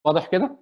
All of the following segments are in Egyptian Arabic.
واضح كده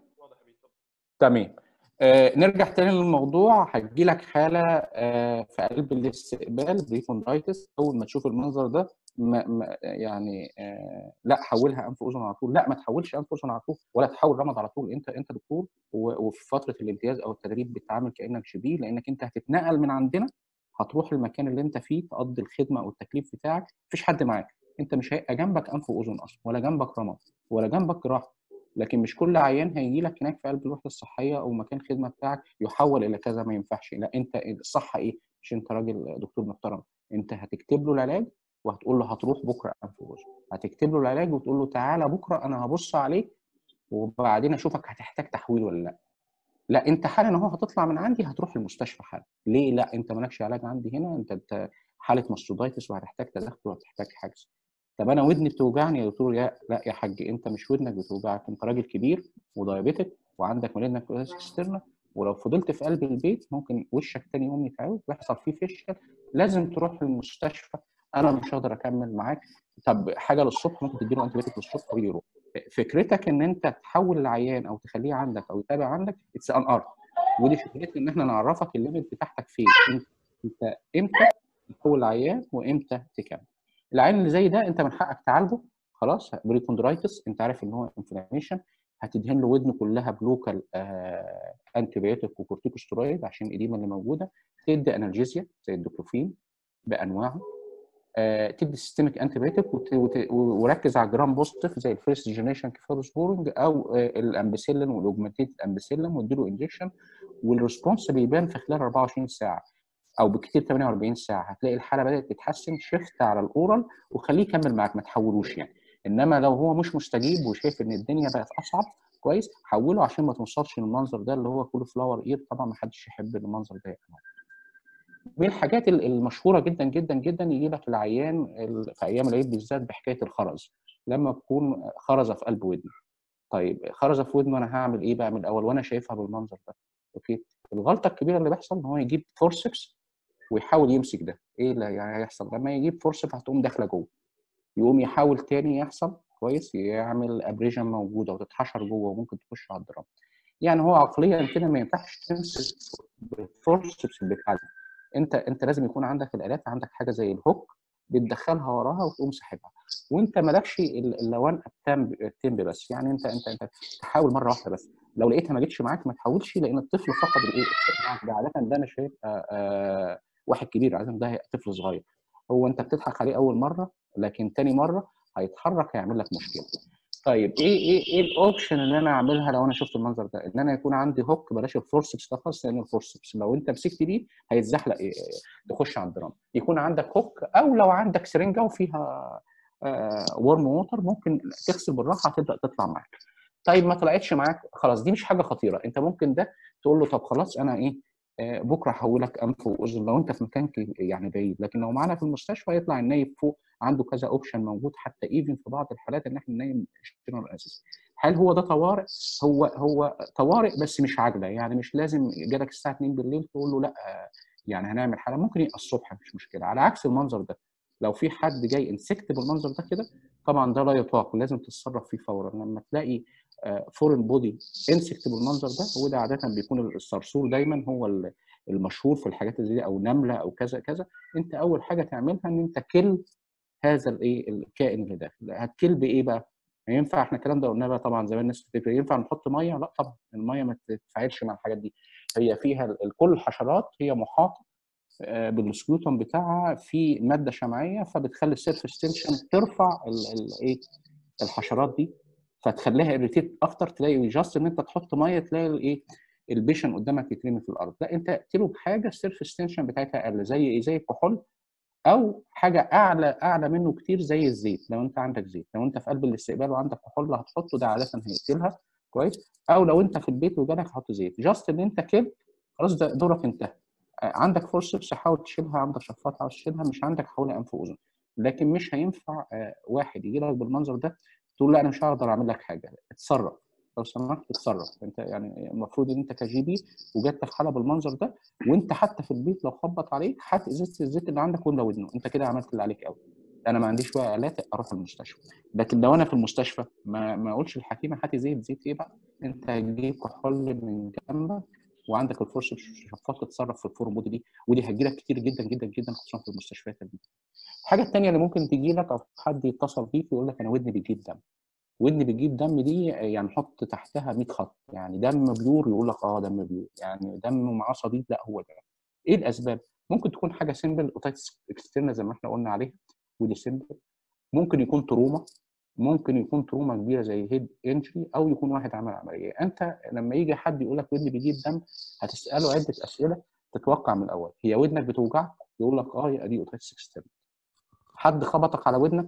تمام آه نرجع تاني للموضوع هتجي لك حاله آه في قلب الاستقبال بريكوندايتس اول ما تشوف المنظر ده ما ما يعني آه لا حولها انف اذن على طول لا ما تحولش انف اذن على طول ولا تحول رمد على طول انت انت دكتور وفي فتره الامتياز او التدريب بتتعامل كانك شبيه لانك انت هتتنقل من عندنا هتروح المكان اللي انت فيه تقضي الخدمه او التكليف بتاعك مفيش حد معاك انت مش هيبقى جنبك انف واذن اصلا ولا جنبك رمد ولا جنبك جراحه لكن مش كل عيان هيجي لك هناك في قلب الوحده الصحيه او مكان خدمه بتاعك يحول الى كذا ما ينفعش لا انت الصح ايه مش انت راجل دكتور محترم انت هتكتب له العلاج وهتقول له هتروح بكره انف واذن هتكتب له العلاج وتقول له تعالى بكره انا هبص عليه وبعدين اشوفك هتحتاج تحويل ولا لا لا انت حالا اهو هتطلع من عندي هتروح المستشفى حالا ليه لا انت مالكش علاج عندي هنا انت انت حاله ماستودايتس وهتحتاج تدخل وهتحتاج حجز طب انا ودني بتوجعني يا دكتور يا لا يا حاج انت مش ودنك بتوجعك انت راجل كبير ودايابيتك وعندك مالينك اكسترنا ولو فضلت في قلب البيت ممكن وشك تاني يوم يتعوج ويحصل فيه فشل لازم تروح المستشفى انا مش هقدر اكمل معاك طب حاجه للصبح ممكن تديله انتي بيوتيك للصبح ويروح فكرتك ان انت تحول العيان او تخليه عندك او يتابع عندك اتس ان ارت ودي فكرتنا ان احنا نعرفك الليميت بتاعتك فين انت, انت امتى تحول العيان وامتى تكمل العيان اللي زي ده انت من حقك تعالجه خلاص بريكوندرايتس انت عارف ان هو انفلاميشن هتدهن له ودنه كلها بلوكال آه انتي بيوتيك وكورتيكوستيرويد عشان الاديمه اللي موجوده تدي انالجيزيا زي الدوكلوفين بانواعه آه تدي سيستميك انتي بيوتيك وركز على الجرام بوزيتيف زي الفيرست جنريشن كيفالوسبورنج او آه الامبيسيلين والاوجمانتيد امبيسيلين واديله انجكشن والريسبونس بيبان في خلال 24 ساعه او بكتير 48 ساعه هتلاقي الحاله بدات تتحسن شفت على الاورال وخليه يكمل معاك ما تحولوش يعني انما لو هو مش مستجيب وشايف ان الدنيا بقت اصعب كويس حوله عشان ما توصلش للمنظر ده اللي هو كله فلاور اير طبعا ما حدش يحب المنظر ده يكمل. من الحاجات المشهوره جدا جدا جدا يجي لك العيان في ايام العيد بالذات بحكايه الخرز لما تكون خرزه في قلب ودنه طيب خرزه في ودنه انا هعمل ايه بقى من الاول وانا شايفها بالمنظر ده اوكي الغلطه الكبيره اللي بيحصل ان هو يجيب فورسكس ويحاول يمسك ده ايه اللي يعني هيحصل لما يجيب فورسكس هتقوم داخله جوه يقوم يحاول تاني يحصل كويس يعمل ابريجن موجوده وتتحشر جوه وممكن تخش على الدرام يعني هو عقليا كده ما ينفعش تمسك بالفورسبس بتاعك انت انت لازم يكون عندك الالات عندك حاجه زي الهوك بتدخلها وراها وتقوم ساحبها وانت مالكش اللوان التمب بس يعني انت انت انت تحاول مره واحده بس لو لقيتها ما جتش معاك ما تحاولش لان الطفل فقد الايه ده عاده ده مش هيبقى واحد كبير عاده ده طفل صغير هو انت بتضحك عليه اول مره لكن تاني مره هيتحرك هيعمل لك مشكله طيب ايه ايه ايه الاوبشن اللي انا اعملها لو انا شفت المنظر ده ان انا يكون عندي هوك بلاش الفورسبس ده خالص لان الفورسبس لو انت مسكت بيه هيتزحلق إيه تخش على الدرام يكون عندك هوك او لو عندك سرنجه وفيها آه ورم ووتر ممكن تغسل بالراحه هتبدا تطلع معاك طيب ما طلعتش معاك خلاص دي مش حاجه خطيره انت ممكن ده تقول له طب خلاص انا ايه آه بكره هحولك انف واذن لو انت في مكان يعني بعيد لكن لو معانا في المستشفى يطلع النايب فوق عنده كذا اوبشن موجود حتى ايفن في بعض الحالات ان احنا ننيم جنرال اساسي هل هو ده طوارئ هو هو طوارئ بس مش عاجله يعني مش لازم جالك الساعه 2 بالليل تقول له لا يعني هنعمل حاله ممكن يبقى الصبح مفيش مشكله على عكس المنظر ده لو في حد جاي انسكت بالمنظر ده كده طبعا ده لا يطاق لازم تتصرف فيه فورا لما تلاقي فورن بودي انسكت بالمنظر ده وده عاده بيكون الصرصور دايما هو المشهور في الحاجات اللي دي او نمله او كذا كذا انت اول حاجه تعملها ان انت كل هذا الايه الكائن اللي داخل هتكل بايه بقى؟ ما ينفع احنا الكلام ده قلناه بقى طبعا زمان الناس بتفكر ينفع نحط ميه؟ لا طبعا الميه ما تتفاعلش مع الحاجات دي هي فيها كل الحشرات هي محاطه بالسكيوتوم بتاعها في ماده شمعيه فبتخلي السيرفس تنشن ترفع الايه الحشرات دي فتخليها اريتيت اكتر تلاقي جاست ان انت تحط ميه تلاقي الايه البيشن قدامك يترمي في الارض لا انت اقتله بحاجه السيرفس تنشن بتاعتها اقل زي ايه زي الكحول او حاجه اعلى اعلى منه كتير زي الزيت لو انت عندك زيت لو انت في قلب الاستقبال وعندك كحول هتحطه ده عاده هيقتلها كويس او لو انت في البيت وجالك حط زيت جاست ان انت كده خلاص ده دورك انتهى عندك فورسبس حاول تشيلها عندك شفاط عاوز تشيلها مش عندك حولها انف واذن لكن مش هينفع واحد يجي لك بالمنظر ده تقول لا انا مش هقدر اعمل لك حاجه اتصرف لو سمحت اتصرف انت يعني المفروض ان انت كجي بي وجات في حاله بالمنظر ده وانت حتى في البيت لو خبط عليك هات ازازه الزيت اللي عندك ولا ودنه انت كده عملت اللي عليك قوي انا ما عنديش بقى الات اروح المستشفى لكن لو انا في المستشفى ما ما اقولش للحكيمه هاتي زيت زيت ايه بقى انت هتجيب كحول من جنبك وعندك الفرصه شفاط تتصرف في الفورم بودي دي ودي هتجيلك كتير جدا جدا جدا خصوصا في المستشفيات دي. الحاجه الثانيه اللي ممكن تجي لك او حد يتصل بيك يقول لك انا ودني بتجيب دم ودني بتجيب دم دي يعني حط تحتها 100 خط يعني دم بيور يقول لك اه دم بيور يعني دم معاه صديد لا هو ده ايه الاسباب؟ ممكن تكون حاجه سيمبل اوتايتس اكسترنا زي ما احنا قلنا عليها ودي سيمبل ممكن يكون تروما ممكن يكون تروما كبيره زي هيد انجري او يكون واحد عمل عمليه انت لما يجي حد يقول لك ودني بيجيب دم هتساله عده اسئله تتوقع من الاول هي ودنك بتوجعك يقول لك اه يبقى دي اوتايتس اكسترنا حد خبطك على ودنك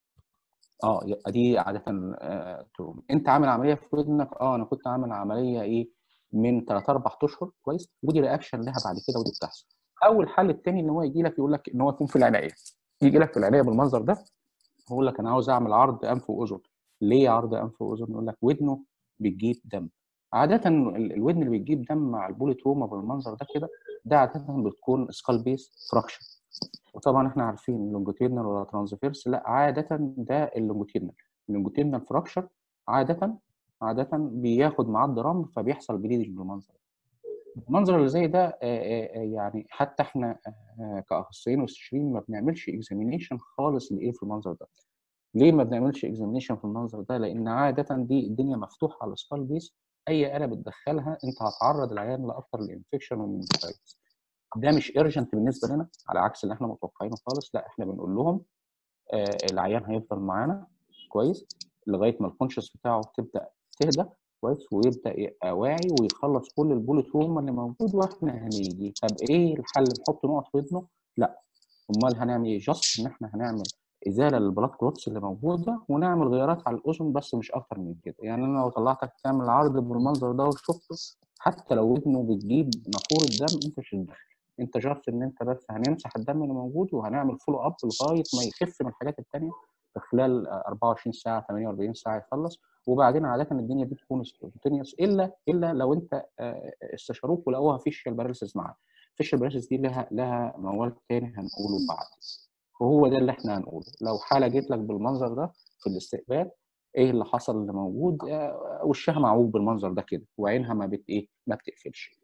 اه يبقى دي عاده آه تروما انت عامل عمليه في ودنك اه انا كنت عامل عمليه ايه من 3 4 اشهر كويس ودي رياكشن لها بعد كده ودي بتحصل او الحل الثاني ان هو يجي لك يقول لك ان هو يكون في العنايه يجي لك في العنايه بالمنظر ده يقول لك انا عاوز اعمل عرض انف واذن ليه عرض انف واذن يقول لك ودنه بتجيب دم عاده الودن اللي بتجيب دم مع البولي تروما بالمنظر ده كده ده عاده بتكون سكال بيس فراكشن وطبعا احنا عارفين لونجيتيرنال ولا ترانسفيرس لا عاده ده اللونجيتيرنال اللونجيتيرنال فراكشر عاده عاده بياخد معاه الدرام فبيحصل بليدنج بالمنظر المنظر اللي زي ده يعني حتى احنا كاخصائيين واستشاريين ما بنعملش اكزامينيشن خالص لايه في المنظر ده ليه ما بنعملش اكزامينيشن في المنظر ده لان عاده دي الدنيا مفتوحه على السكال بيس اي اله بتدخلها انت هتعرض العيان لاكتر الانفكشن والمنفيتس ده مش ارجنت بالنسبه لنا على عكس اللي احنا متوقعينه خالص لا احنا بنقول لهم آه العيان هيفضل معانا كويس لغايه ما الكونشس بتاعه تبدا تهدى كويس ويبدا يبقى واعي ويخلص كل البوليت روما اللي موجود واحنا هنيجي طب ايه الحل نحط نقط في ودنه؟ لا امال هنعمل ايه؟ جاست ان احنا هنعمل ازاله للبلاد كلوتس اللي موجوده ونعمل غيارات على الاذن بس مش اكتر من كده يعني انا لو طلعتك تعمل عرض بالمنظر ده وشفته حتى لو ودنه بتجيب نافوره دم انت مش هتدخل انت جاست ان انت بس هنمسح الدم اللي موجود وهنعمل فولو اب لغايه ما يخف من الحاجات الثانيه في خلال 24 ساعه 48 ساعه يخلص وبعدين عاده الدنيا دي تكون سبونتينيوس الا الا لو انت استشاروك ولقوها فيشيال باراليسيس معاه فيشيال باراليسيس دي لها لها موال تاني هنقوله بعد وهو ده اللي احنا هنقوله لو حاله جت لك بالمنظر ده في الاستقبال ايه اللي حصل اللي موجود وشها معوج بالمنظر ده كده وعينها ما بت ايه ما بتقفلش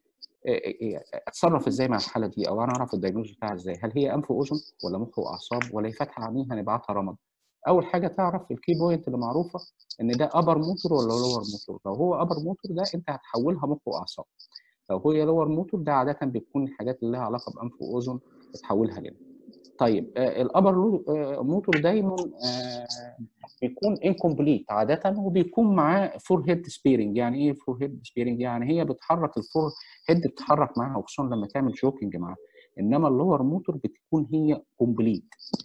اتصرف ازاي مع الحاله دي او انا اعرف الدايجنوز بتاعها ازاي هل هي انف واذن ولا مخ واعصاب ولا هي فاتحه عينيها هنبعتها رمد اول حاجه تعرف الكي بوينت اللي معروفه ان ده ابر موتور ولا لور موتور لو هو ابر موتور ده انت هتحولها مخ واعصاب لو هي لور موتور ده عاده بيكون الحاجات اللي لها علاقه بانف واذن بتحولها لنا طيب آه الابر موتور دايما آه بيكون انكمبليت عاده وبيكون معاه فور هيد سبيرنج يعني ايه فور هيد سبيرنج يعني هي بتحرك الفور هيد بتتحرك معاها وخصوصا لما تعمل شوكينج معاها انما اللور موتور بتكون هي كومبليت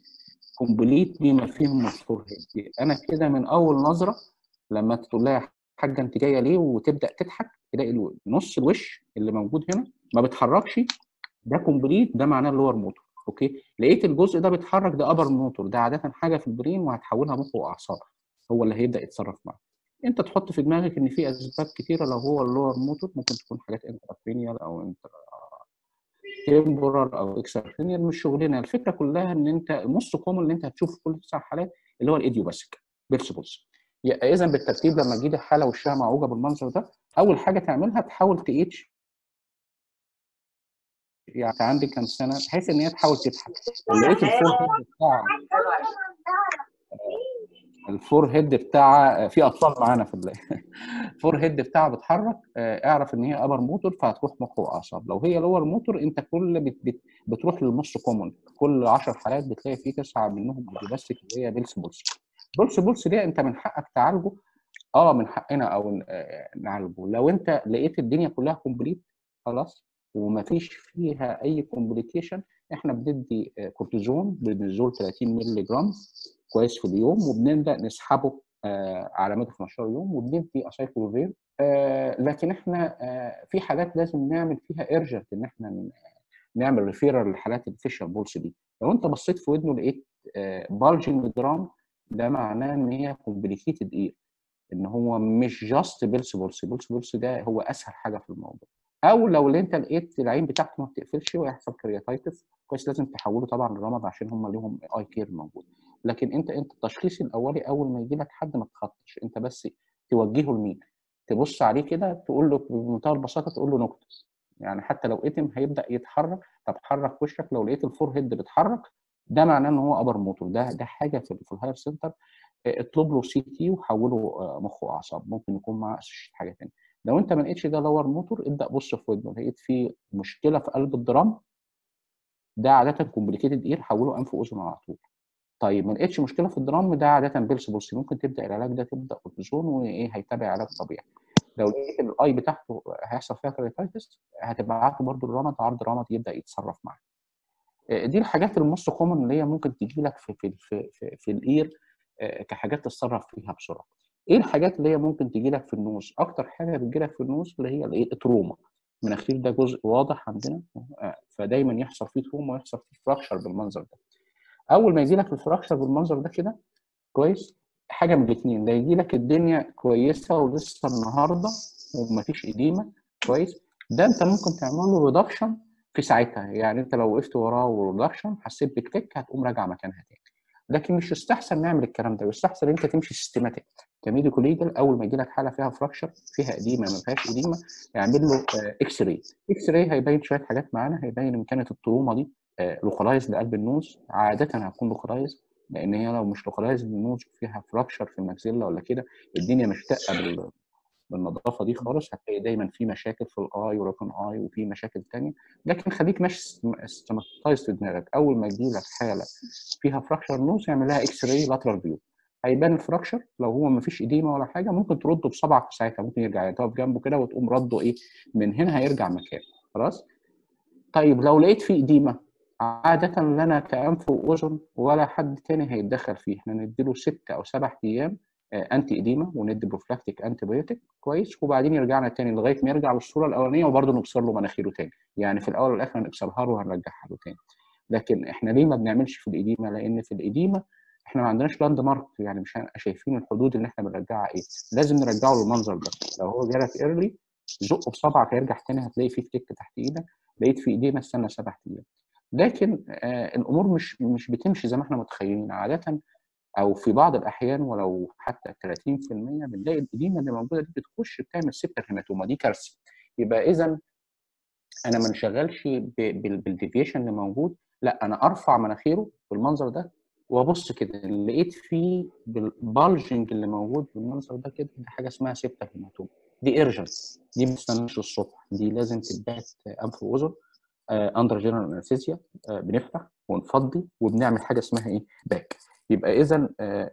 كومبليت بما فيهم الفور هيد انا كده من اول نظره لما تقول لها يا حاجه انت جايه ليه وتبدا تضحك تلاقي نص الوش اللي موجود هنا ما بيتحركش ده كومبليت ده معناه اللور موتور اوكي لقيت الجزء ده بيتحرك ده ابر موتور ده عاده حاجه في البرين وهتحولها مخ واعصاب هو اللي هيبدا يتصرف معاه انت تحط في دماغك ان في اسباب كتيره لو هو اللور موتور ممكن تكون حاجات انترافينيال او انتر تمبورال او اكسترافينيال مش شغلنا الفكره كلها ان انت نص كومن اللي انت هتشوفه في كل تسع حالات اللي هو الايديوباسيك بيرسبولز اذا بالترتيب لما تجي حاله وشها معوجه بالمنظر ده اول حاجه تعملها تحاول تقيتش يعني عندك كام سنه بحيث ان هي تحاول تضحك لقيت الفور هيد بتاع الفور هيد بتاع في اطفال معانا في الفور هيد بتاعها بتحرك اعرف ان هي ابر موتور فهتروح مخ واعصاب لو هي لور موتور انت كل بت بت بتروح للنص كومون كل 10 حالات بتلاقي في تسعه منهم بس اللي هي بيلس بولس بولس بولس دي انت من حقك تعالجه اه من حقنا او نعالجه لو انت لقيت الدنيا كلها كومبليت خلاص وما فيش فيها اي كومبليكيشن احنا بندي كورتيزون بنزول 30 مللي جرام كويس في اليوم وبنبدا نسحبه آه على مدى 15 يوم وبندي اسايكلوفير آه لكن احنا آه في حاجات لازم نعمل فيها ايرجنت ان احنا نعمل ريفيرال للحالات الفيشر بولس دي لو انت بصيت في ودنه لقيت بالجنج جرام ده معناه ان هي كومبليكيتد ايه ان هو مش جاست بيلس بولس بيلس بولس ده هو اسهل حاجه في الموضوع او لو انت لقيت العين بتاعته ما بتقفلش ويحصل كرياتايتس كويس لازم تحوله طبعا للرمد عشان هم ليهم اي كير موجود لكن انت انت التشخيص الاولي اول ما يجي لك حد ما تخطش انت بس توجهه لمين تبص عليه كده تقول له بمنتهى البساطه تقول له نكته يعني حتى لو اتم هيبدا يتحرك طب حرك وشك لو لقيت الفور هيد بيتحرك ده معناه ان هو ابر موتور ده ده حاجه في, في الهاير سنتر اطلب له سي تي وحوله مخ واعصاب ممكن يكون معاه حاجه ثانيه لو انت ما لقيتش ده لور موتور ابدا بص في ودنه لقيت في مشكله في قلب الدرام ده عاده كومبليكيتد اير حوله انف واذن على طول طيب ما لقيتش مشكله في الدرام ده عاده بيلس بولسي ممكن تبدا العلاج ده تبدا كورتيزون وايه هيتابع علاج طبيعي لو لقيت الاي بتاعته هيحصل فيها كريتايتس هتبعته برده الرمد عرض الرمد يبدا يتصرف معاه دي الحاجات الموست كومن اللي هي ممكن تجي لك في في في في, في الاير كحاجات تتصرف فيها بسرعه ايه الحاجات اللي هي ممكن تجي لك في النوز اكتر حاجه بتجي لك في النوز اللي هي الايه التروما المناخير ده جزء واضح عندنا فدايما يحصل فيه تروما ويحصل فيه فراكشر بالمنظر ده اول ما يجي لك الفراكشر بالمنظر ده كده كويس حاجه من الاثنين ده يجي لك الدنيا كويسه ولسه النهارده ومفيش اديمه كويس ده انت ممكن تعمل له ريدكشن في ساعتها يعني انت لو وقفت وراه وريدكشن حسيت بكليك هتقوم راجعه مكانها تاني لكن مش يستحسن نعمل الكلام ده يستحسن انت تمشي سيستماتيك كميديكو ليجل اول ما يجي لك حاله فيها فراكشر فيها اديمه ما فيهاش اديمه يعمل له اكس راي اكس راي هيبين شويه حاجات معانا هيبين ان كانت التروما دي لوكالايز لقلب النوز عاده هتكون لوكالايز لان هي لو مش لوكالايز للنوز فيها فراكشر في الماكسيلا ولا كده الدنيا مش تقه بالنظافه دي خالص هتلاقي دايما في مشاكل في الاي وراكن اي وفي مشاكل تانية لكن خليك ماشي استمتايز في دماغك اول ما يجي لك حاله فيها فراكشر نوز اعمل لها اكس راي لاترال فيو هيبان الفراكشر لو هو ما فيش اديمه ولا حاجه ممكن ترده بصبعك في ساعتها ممكن يرجع يعني تقف جنبه كده وتقوم رده ايه من هنا هيرجع مكانه خلاص طيب لو لقيت فيه اديمه عادة لنا كأنف وأذن ولا حد تاني هيتدخل فيه، احنا نديله ست أو سبع أيام انتي اديما وندي بروفلاكتيك انتي بايوتيك كويس وبعدين يرجعنا تاني لغايه ما يرجع للصوره الاولانيه وبرضه نكسر له مناخيره تاني يعني في الاول والاخر هنكسرها له وهنرجعها له تاني لكن احنا ليه ما بنعملش في الاديمه لان في الاديمه احنا ما عندناش لاند مارك يعني مش شايفين الحدود اللي احنا بنرجعها ايه لازم نرجعه للمنظر ده لو هو جالك ايرلي زقه بصبعك هيرجع تاني هتلاقي فيه تك تحت ايدك لقيت في ايدينا استنى سبع ايام لكن آه الامور مش مش بتمشي زي ما احنا متخيلين عاده او في بعض الاحيان ولو حتى 30% بنلاقي الاديمه اللي موجوده دي بتخش بتعمل سيبتر هيماتوما دي كارثه يبقى اذا انا ما انشغلش بالديفيشن اللي موجود لا انا ارفع مناخيره بالمنظر ده وابص كده لقيت فيه بالبالجنج اللي موجود بالمنظر ده كده دي حاجه اسمها سيبتر هيماتوما دي ايرجنت دي ما تستناش الصبح دي لازم تتبعت انف واذن اندر جنرال انستيزيا بنفتح ونفضي وبنعمل حاجه اسمها ايه باك يبقى اذا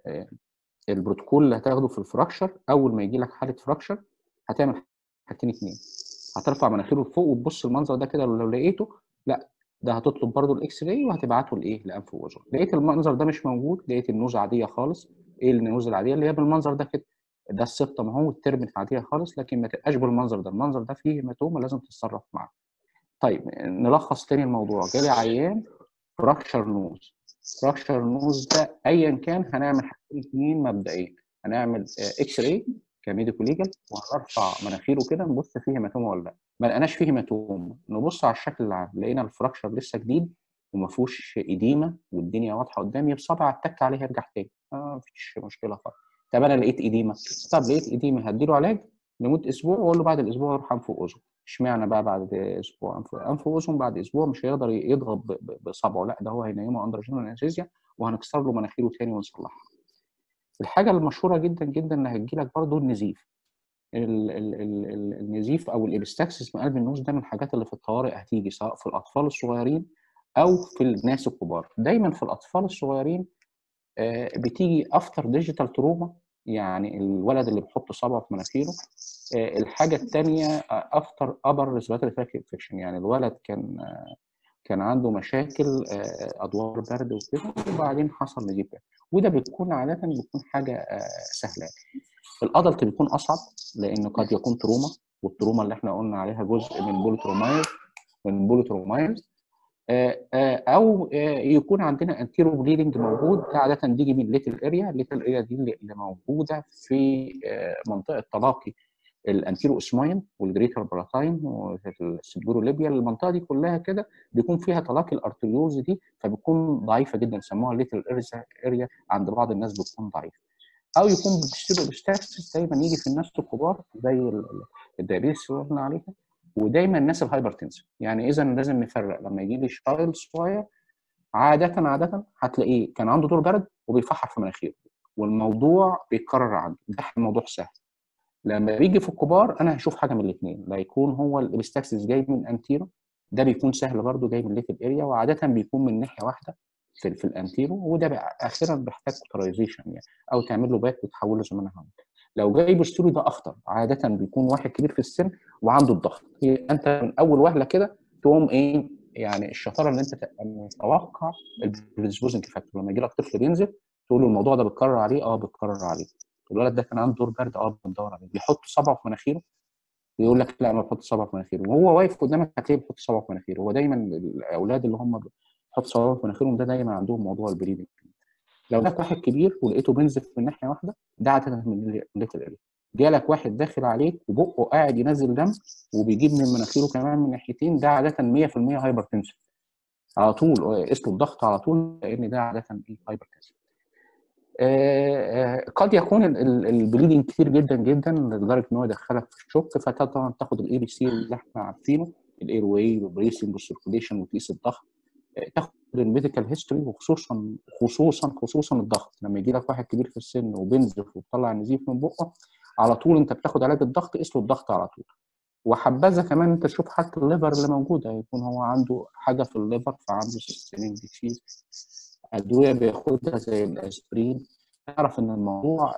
البروتوكول اللي هتاخده في الفراكشر اول ما يجي لك حاله فراكشر هتعمل حاجتين اتنين هترفع مناخيره لفوق وتبص المنظر ده كده لو لقيته لا ده هتطلب برضو الاكس راي وهتبعته لايه لانف واذن لقيت المنظر ده مش موجود لقيت النوز عاديه خالص ايه النوز العاديه اللي هي بالمنظر ده كده ده السبتم اهو والتربن عاديه خالص لكن ما تبقاش بالمنظر ده المنظر ده فيه هيماتوما لازم تتصرف معاه طيب نلخص تاني الموضوع جالي عيان فراكشر نوز فراكشر نوز ده ايا كان هنعمل حاجتين اثنين مبدئيا هنعمل اكس راي كميديكو ليجل وهنرفع مناخيره كده نبص فيه هيماتوما ولا لا ما لقيناش فيه هيماتوما نبص على الشكل العام لقينا الفراكشر لسه جديد وما فيهوش اديمه والدنيا واضحه قدامي بصبع اتك عليه يرجع تاني ما آه فيش مشكله خالص طب انا لقيت اديمه طب لقيت اديمه هديله علاج لمده اسبوع واقول له بعد الاسبوع يروح انف واذن اشمعنى بقى بعد اسبوع انف انف واذن بعد اسبوع مش هيقدر يضغط بصبعه لا ده هو هينيمه اندر جنرال انستيزيا وهنكسر له مناخيره تاني ونصلحها الحاجه المشهوره جدا جدا اللي هتجي لك برضه النزيف ال ال ال النزيف او الابستاكسس من قلب النوز ده من الحاجات اللي في الطوارئ هتيجي سواء في الاطفال الصغيرين او في الناس الكبار دايما في الاطفال الصغيرين بتيجي افتر ديجيتال تروما يعني الولد اللي بيحط صبعه في مناخيره الحاجه الثانيه افتر ابر ريسبيراتوري تراك انفكشن يعني الولد كان كان عنده مشاكل ادوار برد وكده وبعدين حصل نزيف وده بتكون عاده بتكون حاجه سهله الادلت بيكون اصعب لان قد يكون تروما والتروما اللي احنا قلنا عليها جزء من بوليترومايز من بوليترومايز او يكون عندنا انتيرو بليدنج موجود ده عاده بيجي من ليتل اريا الليتل اريا دي اللي موجوده في منطقه تلاقي الانتيرو اسماين والجريتر براتاين والسبورو ليبيا المنطقه دي كلها كده بيكون فيها تلاقي الارتريولز دي فبتكون ضعيفه جدا سموها ليتل اريا عند بعض الناس بتكون ضعيفه او يكون بوستيرو اوبستاكسس دايما يجي في الناس الكبار زي الدايابيتس اللي قلنا عليها ودايما الناس الهايبرتنسف يعني اذا لازم نفرق لما يجي لي شايلد صغير عاده عاده هتلاقيه كان عنده دور برد وبيفحر في مناخيره والموضوع بيتكرر عنده ده الموضوع سهل لما بيجي في الكبار انا هشوف حاجه من الاثنين لا يكون هو الابستاكسس جاي من انتيرو ده بيكون سهل برضه جاي من ليتل اريا وعاده بيكون من ناحيه واحده في, في الانتيرو وده بقى اخيرا بيحتاج كوترايزيشن يعني او تعمل له باك وتحوله زي ما انا هعمل لو جاي بوستوري ده اخطر عاده بيكون واحد كبير في السن وعنده الضغط انت من اول وهله كده تقوم ايه يعني الشطاره اللي انت تتوقع البريدسبوزنج فاكتور لما يجي لك طفل بينزل تقول له الموضوع ده بيتكرر عليه اه بيتكرر عليه الولد ده كان عنده دور برد اه بندور عليه بيحط صبعه في مناخيره ويقول لك لا ما بحط صبعه في مناخيره وهو واقف قدامك هتلاقيه بيحط صبعه في مناخيره هو دايما الاولاد اللي هم بيحطوا صبعهم في مناخيرهم ده دايما عندهم موضوع البريدنج لو جالك واحد كبير ولقيته بينزف من ناحيه واحده ده عاده من ليتل اريا جالك واحد داخل عليك وبقه قاعد ينزل دم وبيجيب من مناخيره كمان من ناحيتين ده عاده 100% هايبر تنشن على طول قيس له الضغط على طول لان ده عاده ايه هايبر تنشن قد يكون البليدنج كتير جدا جدا لدرجه ان هو يدخلك في الشوك فطبعا تاخد الاي بي سي اللي احنا عارفينه الاير واي والبريسنج والسيركوليشن وتقيس الضغط تاخد الميديكال هيستوري وخصوصا خصوصا خصوصا الضغط لما يجي لك واحد كبير في السن وبينزف وبيطلع نزيف من بقه على طول انت بتاخد علاج الضغط قيس له الضغط على طول وحبذا كمان انت تشوف حاله الليفر اللي موجوده يكون هو عنده حاجه في الليفر فعنده سيستميك ديسيز ادويه بياخدها زي الاسبرين تعرف ان الموضوع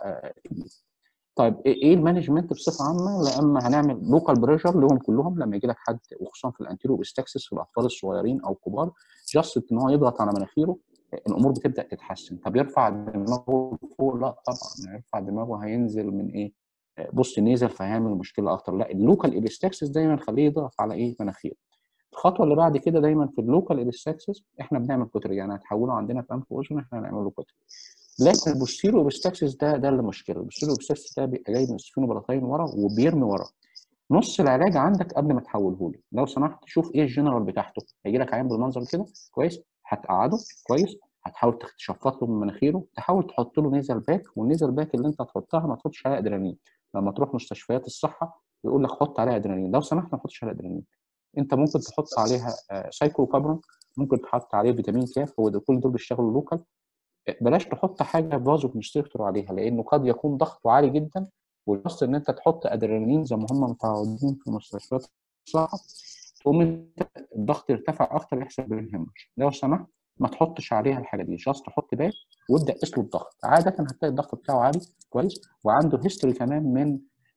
طيب ايه المانجمنت بصفه عامه لما هنعمل لوكال بريشر لهم كلهم لما يجي لك حد وخصوصا في الانتيرو بيستكسس في الاطفال الصغيرين او الكبار جاست ان هو يضغط على مناخيره الامور بتبدا تتحسن طب يرفع دماغه فوق لا طبعا يرفع دماغه هينزل من ايه بص نيزل فهيعمل مشكله اكتر لا اللوكال ايبستاكسس دايما خليه يضغط على ايه مناخيره الخطوه اللي بعد كده دايما في اللوكال ايبستاكسس احنا بنعمل كتر يعني هتحوله عندنا في انف واذن احنا هنعمل له كتر لكن البوستيرو اوبستاكسس ده ده اللي مشكله البوستيرو اوبستاكسس ده بيبقى جاي من السفينوبلاتين ورا وبيرمي ورا نص العلاج عندك قبل ما تحوله لي لو سمحت شوف ايه الجنرال بتاعته هيجي لك عيان بالمنظر كده كويس هتقعده كويس هتحاول تشفط له من مناخيره تحاول تحط له نيزل باك والنيزل باك اللي انت هتحطها ما تحطش عليها ادرينالين لما تروح مستشفيات الصحه يقول لك حط عليها ادرينالين لو سمحت ما تحطش عليها ادرينالين انت ممكن تحط عليها سايكلوكابرون ممكن تحط عليه فيتامين كاف هو كل دول بيشتغلوا لوكال بلاش تحط حاجه فازو كونستريكتور عليها لانه قد يكون ضغطه عالي جدا والقصد ان انت تحط ادرينالين زي ما هم متعودين في مستشفيات الصحه تقوم انت الضغط يرتفع اكتر يحصل برين هيمج لو سمحت ما تحطش عليها الحاجه دي جاست تحط باك وابدا قيس له الضغط عاده هتلاقي الضغط بتاعه عالي كويس وعنده هيستوري كمان من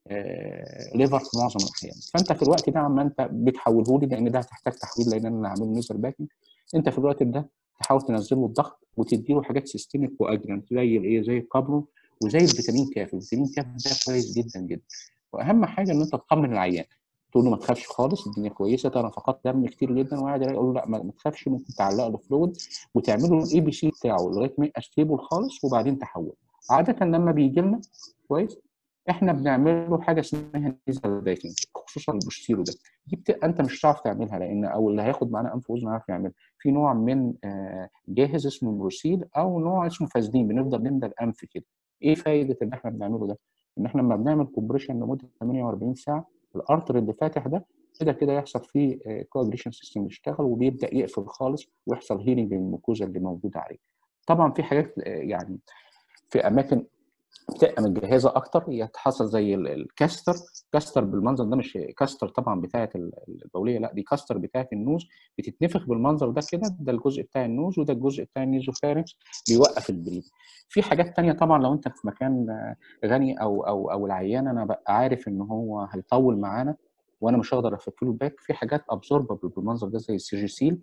آه ليفر في معظم الاحيان فانت في الوقت ده عما انت بتحوله لي لان ده هتحتاج تحويل لان انا اللي هعمله نيزر باكينج انت في الوقت ده تحاول تنزل له الضغط وتدي له حاجات سيستميك واجرنت زي الايه زي الكابرون وزي الفيتامين كاف الفيتامين كاف ده كويس جدا جدا واهم حاجه ان انت تطمن العيان تقول له ما تخافش خالص الدنيا كويسه ترى نفقات دم كتير جدا وقاعد يقول له لا ما تخافش ممكن تعلق له فلويد وتعمل له الاي بي سي بتاعه لغايه ما يبقى ستيبل خالص وبعدين تحول عاده لما بيجي لنا كويس احنا بنعمل له حاجه اسمها نيزل باكينج خصوصا البوستيرو ده دي بت... انت مش هتعرف تعملها لان او اللي هياخد معانا انف واذن يعرف يعملها في نوع من جاهز اسمه بروسيل او نوع اسمه فازلين بنفضل نملى الانف كده ايه فايده اللي احنا بنعمله ده ان احنا لما بنعمل كومبريشن لمده 48 ساعه الارتر اللي فاتح ده كده كده يحصل فيه كواجريشن سيستم يشتغل وبيبدا يقفل خالص ويحصل هيلينج للميكوزا اللي موجوده عليه طبعا في حاجات يعني في اماكن بتبقى متجهزه اكتر يتحصل زي الكاستر كاستر بالمنظر ده مش كاستر طبعا بتاعه البوليه لا دي كاستر بتاعه النوز بتتنفخ بالمنظر ده كده ده الجزء بتاع النوز وده الجزء بتاع النيزوفارنكس بيوقف البريد في حاجات تانية طبعا لو انت في مكان غني او او او العيان انا ببقى عارف ان هو هيطول معانا وانا مش هقدر افك له باك في حاجات ابزورببل بالمنظر ده زي السيجيسيل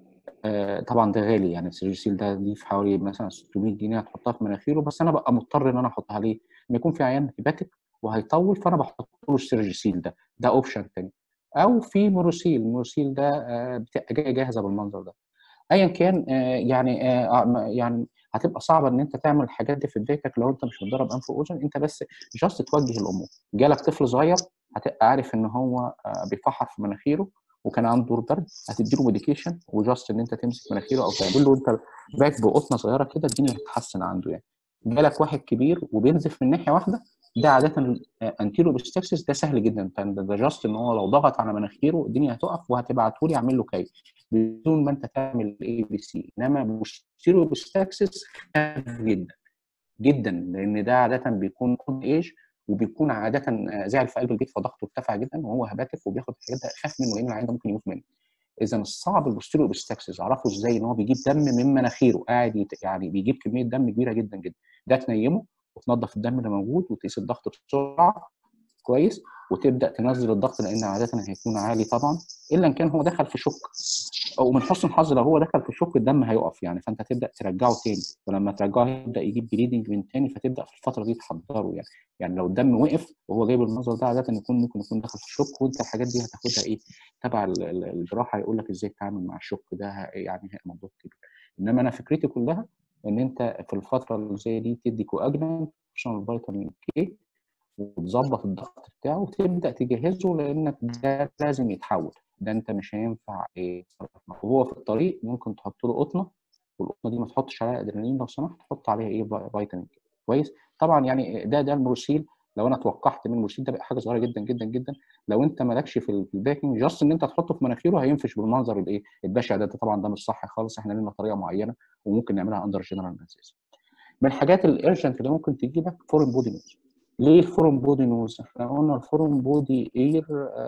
آه طبعا ده غالي يعني السيرجيسيل ده دي في حوالي مثلا 600 جنيه هتحطها في مناخيره بس انا ببقى مضطر ان انا احطها ليه؟ لما يكون في عيان هيباتيك وهيطول فانا بحط له السيرجيسيل ده ده اوبشن تاني او في موروسيل الموروسيل ده آه بتبقى جايه جاهزه بالمنظر ده ايا كان آه يعني يعني هتبقى صعبه ان انت تعمل الحاجات دي في بدايتك لو انت مش متدرب انف واذن انت بس جاست توجه الامور جالك طفل صغير هتبقى عارف ان هو بيفحر في مناخيره وكان عنده دور برد هتدي له ميديكيشن وجاست ان انت تمسك مناخيره او تعمل له انت باك بقطنه صغيره كده الدنيا هتتحسن عنده يعني جالك واحد كبير وبينزف من ناحيه واحده ده عاده انتيرو بيستكسس ده سهل جدا ده, ده جاست ان هو لو ضغط على مناخيره الدنيا هتقف وهتبعته لي اعمل له كي بدون ما انت تعمل اي بي سي انما بوستيرو بيستكسس خفيف جدا جدا لان ده عاده بيكون اولد ايج وبيكون عاده زعل في قلب البيت فضغطه ارتفع جدا وهو هباتف وبياخد الحاجات ده خاف منه لان العين ده ممكن يموت منه اذا الصعب البوستيريو بيستكسس اعرفه ازاي ان هو بيجيب دم من مناخيره قاعد يت... يعني بيجيب كميه دم كبيره جدا جدا ده تنيمه وتنظف الدم اللي موجود وتقيس الضغط بسرعه كويس وتبدا تنزل الضغط لان عاده هيكون عالي طبعا الا ان كان هو دخل في شك او من حسن الحظ لو هو دخل في شك الدم هيقف يعني فانت تبدا ترجعه تاني ولما ترجعه يبدا يجيب بليدنج من تاني فتبدا في الفتره دي تحضره يعني يعني لو الدم وقف وهو جايب المنظر ده عاده يكون ممكن يكون دخل في شك وانت الحاجات دي هتاخدها ايه تبع الجراحه يقول لك ازاي تتعامل مع الشك ده يعني موضوع كبير انما انا فكرتي كلها ان انت في الفتره اللي زي دي تدي كواجنانت عشان الفيتامين كي وتظبط الضغط بتاعه وتبدا تجهزه لانك ده لازم يتحول ده انت مش هينفع ايه وهو في الطريق ممكن تحط له قطنه والقطنه دي ما تحطش عليها ادرينالين لو سمحت تحط عليها ايه فيتامين كي كويس طبعا يعني ده ده المروسيل لو انا توقعت من المروسيل ده بقى حاجه صغيره جدا جدا جدا لو انت مالكش في الباكينج جاست ان انت تحطه في مناخيره هينفش بالمنظر الايه البشع ده, ده طبعا ده مش صح خالص احنا لنا طريقه معينه وممكن نعملها اندر جنرال انستيزيا من الحاجات الارجنت اللي ممكن تجي لك فورين بودي نوز ليه الفورين بودي نوز؟ احنا قلنا الفورين بودي اير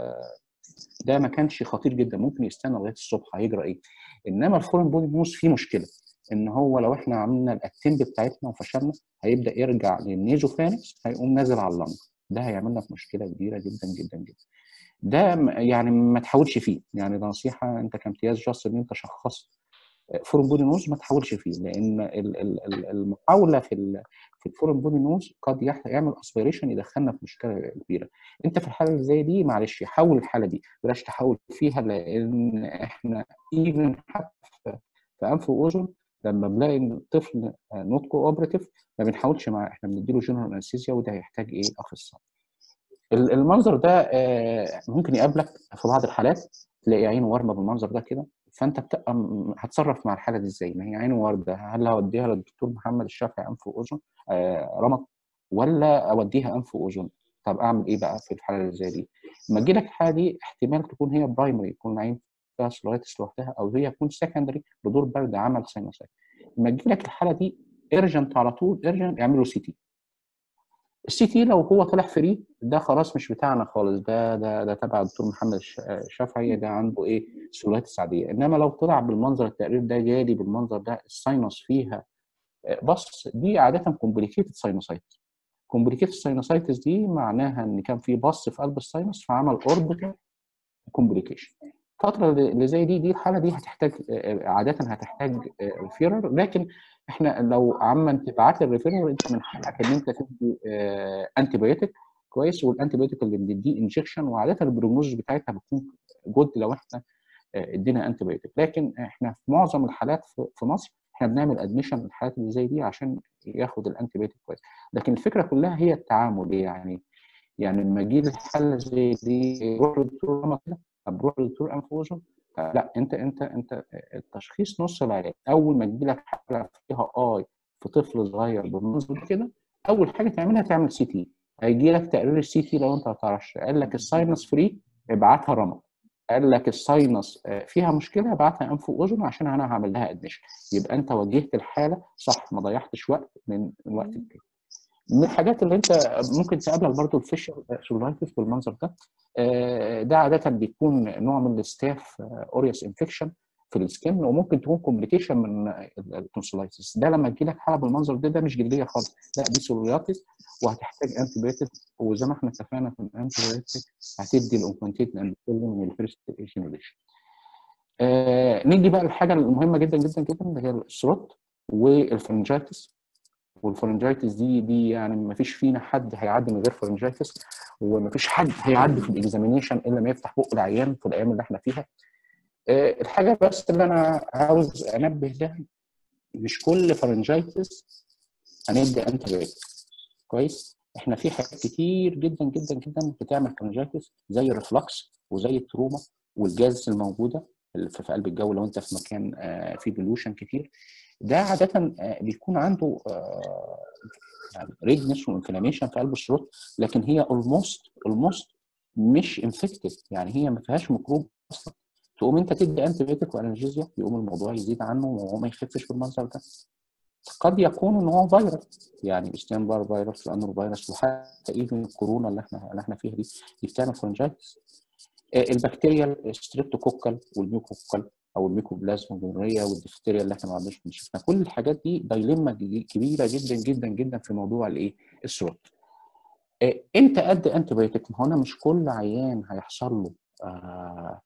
ده ما كانش خطير جدا ممكن يستنى لغايه الصبح هيجرى ايه؟ انما الفورين بودي نوز فيه مشكله ان هو لو احنا عملنا الاتند بتاعتنا وفشلنا هيبدا يرجع للنيزوفانكس هيقوم نازل على اللنج ده هيعمل لك مشكله كبيره جدا جدا جدا ده يعني ما تحاولش فيه يعني ده نصيحه انت كامتياز جاست ان انت شخصت فورن بودي نوز ما تحاولش فيه لان المحاوله في في الفورن بودي نوز قد يعمل اسبيريشن يدخلنا في مشكله كبيره انت في الحاله اللي زي دي معلش حاول الحاله دي بلاش تحاول فيها لان احنا ايفن حتى في انف واذن لما بنلاقي الطفل نوت كوبريتيف ما بنحاولش معاه احنا بنديله جنرال انستيزيا وده هيحتاج ايه اخصائي المنظر ده ممكن يقابلك في بعض الحالات تلاقي عينه وارمه بالمنظر ده كده فانت بتبقى هتصرف مع الحاله دي ازاي؟ ما هي عينه وارده هل هوديها للدكتور محمد الشافعي انف واذن آه رمض ولا اوديها انف واذن؟ طب اعمل ايه بقى في الحاله اللي زي دي؟ لما تجي لك الحاله دي احتمال تكون هي برايمري يكون العين فيها سلولايتس لوحدها او هي تكون سكندري بدور برد عمل ساينوسايت. لما تجي لك الحاله دي ارجنت على طول ارجنت اعملوا سي تي. السي تي لو هو طلع فري ده خلاص مش بتاعنا خالص ده ده ده تبع الدكتور محمد الشافعي ده عنده ايه سلولايتس عاديه انما لو طلع بالمنظر التقرير ده جالي بالمنظر ده الساينس فيها بص دي عاده كومبليكيتد ساينوسايتس كومبليكيتد ساينوسايتس دي معناها ان كان في بص في قلب الساينس فعمل اوربيتال كومبليكيشن الفتره اللي زي دي دي الحاله دي هتحتاج عاده هتحتاج ريفيرر لكن احنا لو عما تبعت لي الريفيرر انت من حقك ان انت تدي انتي بايوتيك كويس والانتي بايوتيك اللي بنديه انجكشن وعاده البروجنوز بتاعتها بتكون جود لو احنا ادينا انتي بايوتيك لكن احنا في معظم الحالات في مصر احنا بنعمل ادميشن للحالات اللي زي دي عشان ياخد الانتي بايوتيك كويس لكن الفكره كلها هي التعامل يعني يعني لما اجي الحاله زي دي روح للدكتور كده طب روح للدكتور انف واذن لا انت انت انت التشخيص نص العلاج اول ما تجي لك حاله فيها اي في طفل صغير بالمنظر كده اول حاجه تعملها تعمل سي تي هيجي لك تقرير السي تي لو انت ما تعرفش قال لك الساينس فري ابعتها رمض قال لك الساينس فيها مشكله ابعتها انف واذن عشان انا هعمل لها ادميشن يبقى انت وجهت الحاله صح ما ضيعتش وقت من من وقت كبير من الحاجات اللي انت ممكن تقابلك برضو الفيشر سولايتس بالمنظر ده ده عاده بيكون نوع من الستاف اوريوس انفكشن في السكن وممكن تكون كومبليكيشن من التونسلايتس ده لما تجي لك حاله بالمنظر ده ده مش جلديه خالص لا دي سولياتس وهتحتاج انتي بايوتيك وزي ما احنا اتفقنا في الانتي بايوتيك هتدي الاوكونتيت اندوكولين من الفيرست جنريشن آه نيجي بقى للحاجه المهمه جدا جدا جدا اللي هي الثروت والفرنجايتس والفرنجايتس دي دي يعني ما فيش فينا حد هيعدي من غير فرنجايتس وما فيش حد هيعدي في الاكزامينيشن الا ما يفتح بق العيان في الايام اللي احنا فيها أه الحاجه بس اللي انا عاوز انبه لها مش كل فرنجايتس هندي انتي كويس احنا في حاجات كتير جدا جدا جدا بتعمل فرنجايتس زي الريفلكس وزي التروما والجاز الموجوده في قلب الجو لو انت في مكان فيه بلوشن كتير ده عادة بيكون عنده يعني ريدنس وانفلاميشن في قلب الثروت لكن هي اولموست اولموست مش انفكتد يعني هي ما فيهاش ميكروب اصلا تقوم انت تدي انتي بيوتيك وانالجيزيا يقوم الموضوع يزيد عنه وهو ما يخفش بالمنظر ده قد يكون ان هو فيروس يعني ستان بار فيروس لانه فيروس وحتى ايفن الكورونا اللي احنا اللي احنا فيها دي دي بتعمل فرنجايتس البكتيريا ستريبتوكوكال والميوكوكال او الميكوبلازما الجمهوريه والدفتيريا اللي احنا ما عندناش بنشوفها كل الحاجات دي دايلما كبيره جدا جدا جدا في موضوع الايه السرط امتى ادي انتي بايوتيك ما هو انا مش كل عيان هيحصل له آه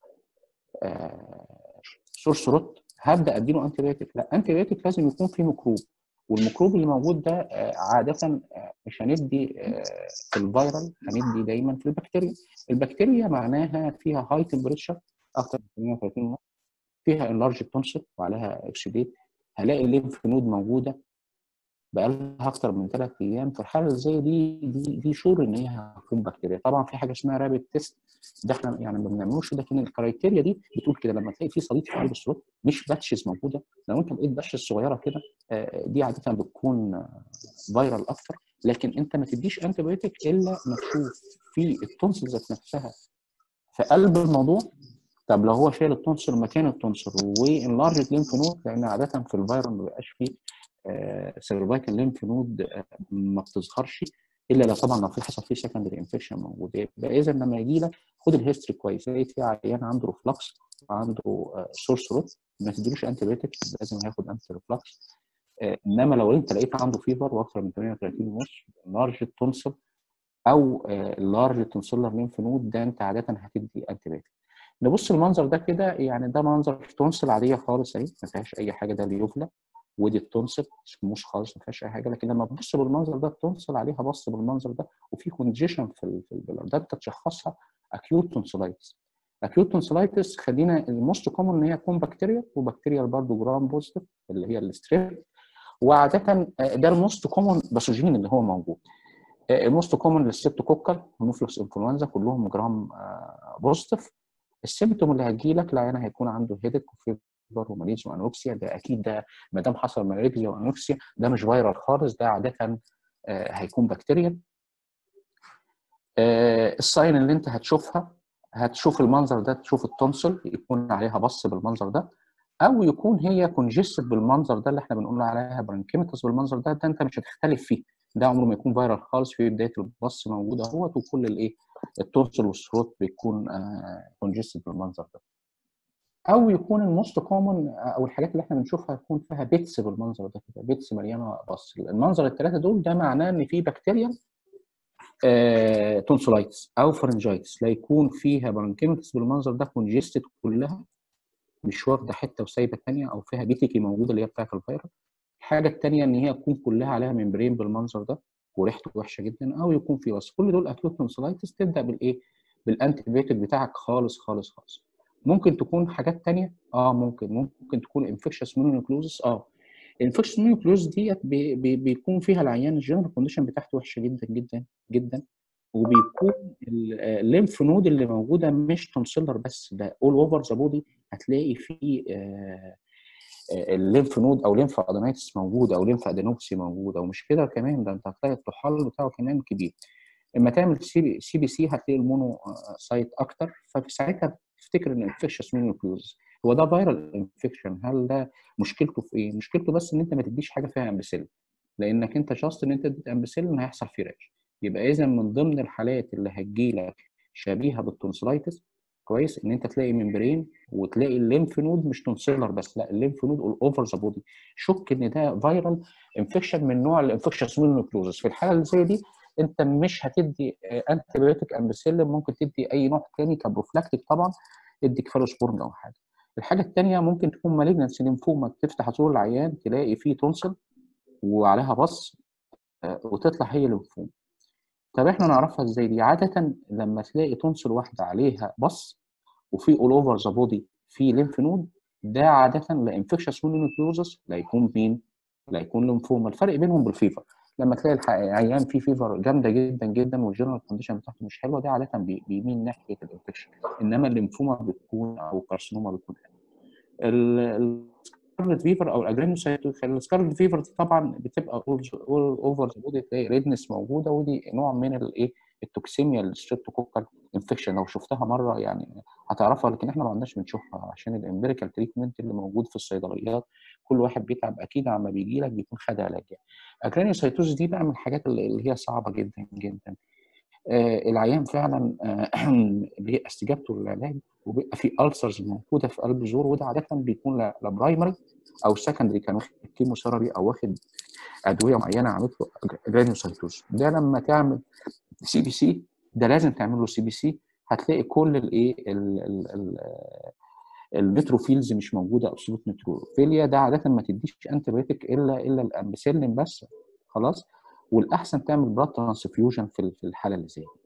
آه سور سرط هبدا اديله انتي بايوتيك لا انتي بايوتيك لازم يكون فيه ميكروب والميكروب اللي موجود ده آه عاده مش هندي في الفيرال هندي دايما في البكتيريا البكتيريا معناها فيها هاي تمبريتشر اكتر من 130 فيها انلارج تونسل وعليها اكسيديت هلاقي الليمف نود موجوده بقالها اكتر من ثلاث ايام في الحاله زي دي دي دي شور ان هي هتكون بكتيريا طبعا في حاجه اسمها رابid تيست ده احنا يعني ما بنعملوش لكن الكرايتيريا دي بتقول كده لما تلاقي في صليط في قلب الثروت مش باتشز موجوده لو انت لقيت باتشز صغيره كده دي عاده بتكون فيرال اكتر لكن انت ما تديش انتي بايوتيك الا ما تشوف في التونسل ذات نفسها في قلب الموضوع طب لو هو شايل التونسل مكان التونسل وانلارج ليمف نود لان عاده في الفيروس ما بيبقاش فيه سيرفايكال ليمف نود ما بتظهرش الا لو طبعا لو في حصل فيه سكندري انفكشن موجود يبقى اذا لما يجي لك خد الهيستوري كويس لقيت في عيان عنده ريفلكس عنده سورس روت ما تديلوش انتي بايوتيك لازم هياخد انتي ريفلكس انما لو انت لقيت عنده فيفر واكثر من 38 ونص لارج تونسل او لارج تونسلر ليمف نود ده انت عاده هتدي انتي بايوتيك نبص المنظر ده كده يعني ده منظر تونسل عاديه خالص اهي ما فيهاش اي حاجه ده اليوفلا ودي التونسل مش خالص ما فيهاش اي حاجه لكن لما تبص بالمنظر ده التونسل عليها بص بالمنظر ده وفي كونجيشن في في البلد ده انت تشخصها اكيوت تونسلايتس اكيوت تونسلايتس خلينا الموست كومن ان هي تكون بكتيريا وبكتيريا برضه جرام بوزيتيف اللي هي الستريب وعاده ده الموست كومن باثوجين اللي هو موجود الموست كومن للسيبتوكوكال ونوفلوكس انفلونزا كلهم جرام بوزيتيف السيمتوم اللي هتجي لك العيان هيكون عنده هيدك وفيفر وماليزيا وانوكسيا ده اكيد ده ما دام حصل ماليزيا وانوكسيا ده مش فيرال خالص ده عاده هيكون بكتيريا الساين اللي انت هتشوفها هتشوف المنظر ده تشوف التونسل يكون عليها بص بالمنظر ده او يكون هي كونجستد بالمنظر ده اللي احنا بنقول عليها برانكيمتس بالمنظر ده ده انت مش هتختلف فيه ده عمره ما يكون فيرال خالص في بدايه البص موجود اهوت وكل الايه التونسل والثروت بيكون كونجستد بالمنظر ده او يكون الموست كومن او الحاجات اللي احنا بنشوفها يكون فيها بيتس بالمنظر ده كده بيتس مليانه بص المنظر الثلاثه دول ده معناه ان في بكتيريا آه تونسولايتس او فرنجايتس لا يكون فيها برانكيمتس بالمنظر ده كونجستد كلها مش واخده حته وسايبه الثانيه او فيها بيتيكي موجوده اللي هي بتاعت الفيروس الحاجه الثانيه ان هي تكون كلها عليها ممبرين بالمنظر ده وريحته وحشه جدا او يكون في وصف كل دول اكيوت تونسولايتس تبدا بالايه بالانتي بيوتيك بتاعك خالص خالص خالص ممكن تكون حاجات تانية اه ممكن ممكن تكون انفكشس مونوكلوزس اه الانفكشس مونوكلوزس ديت بي بي بيكون فيها العيان الجنرال كونديشن بتاعته وحشه جدا جدا جدا وبيكون الليمف نود اللي موجوده مش تونسيلر بس ده اول اوفر ذا بودي هتلاقي فيه آه الليمف نود او ليمف ادينايتس موجود او ليمف ادينوبسي موجود او مش كده كمان ده انت هتلاقي الطحال بتاعه كمان كبير اما تعمل سي بي سي, بي سي هتلاقي المونو سايت اكتر ففي ساعتها تفتكر ان انفكشس مونوكلوز هو ده فيرال انفكشن هل ده مشكلته في ايه؟ مشكلته بس ان انت ما تديش حاجه فيها امبسيل لانك انت جاست ان انت اديت امبسيل هيحصل فيه راش يبقى اذا من ضمن الحالات اللي هتجيلك شبيهه بالتونسلايتس كويس ان انت تلاقي ممبرين وتلاقي الليمف نود مش تونسيلر بس لا الليمف نود اول اوفر ذا بودي شك ان ده فيرال انفكشن من نوع الانفكشس مونوكلوزس في الحاله اللي زي دي انت مش هتدي انتي بايوتيك امبسيلين ممكن تدي اي نوع تاني كبروفلاكتيك طبعا ادي كفالوسبورن او حاجه الحاجه الثانيه ممكن تكون مالجنسي ليمفوما تفتح زور العيان تلاقي فيه تونسل وعليها بص وتطلع هي ليمفوما طب احنا نعرفها ازاي دي عاده لما تلاقي تونسل واحده عليها بص وفي اول اوفر ذا بودي في ليمف نود ده عاده لا انفكشس مونوكلوزس لا يكون مين لا يكون ليمفوما الفرق بينهم بالفيفر لما تلاقي العيان فيه فيفر جامده جدا جدا والجنرال كونديشن بتاعته مش حلوه دي عاده بيميل ناحيه الانفكشن انما الليمفوما بتكون او الكارسينوما بتكون حلوه السكارلت فيفر او الاجرينوسايتوز السكارلت فيفر دي طبعا بتبقى اوفر ذا بودي تلاقي ريدنس موجوده ودي نوع من الايه التوكسيميا الستريبتوكوكال انفكشن لو شفتها مره يعني هتعرفها لكن احنا ما عندناش بنشوفها عشان الامبيريكال تريتمنت اللي موجود في الصيدليات كل واحد بيتعب اكيد عما بيجي لك بيكون خد علاج يعني اجرينوسايتوز دي بقى من الحاجات اللي هي صعبه جدا جدا آه العيان فعلا آه اللي هي استجابته للعلاج وبيبقى في ألسرز موجوده في قلب الزور وده عاده بيكون لا برايمري او سكندري كان واخد كيموثيرابي او واخد ادويه معينه عملت له جرانيوسايتوز ده لما تعمل سي بي سي ده لازم تعمل له سي بي سي هتلاقي كل الايه النيتروفيلز مش موجوده ابسولوت نيتروفيليا ده عاده ما تديش انتي بايوتيك الا الا الامبسيلين بس خلاص والاحسن تعمل بلاد ترانسفيوجن في في الحاله اللي زي دي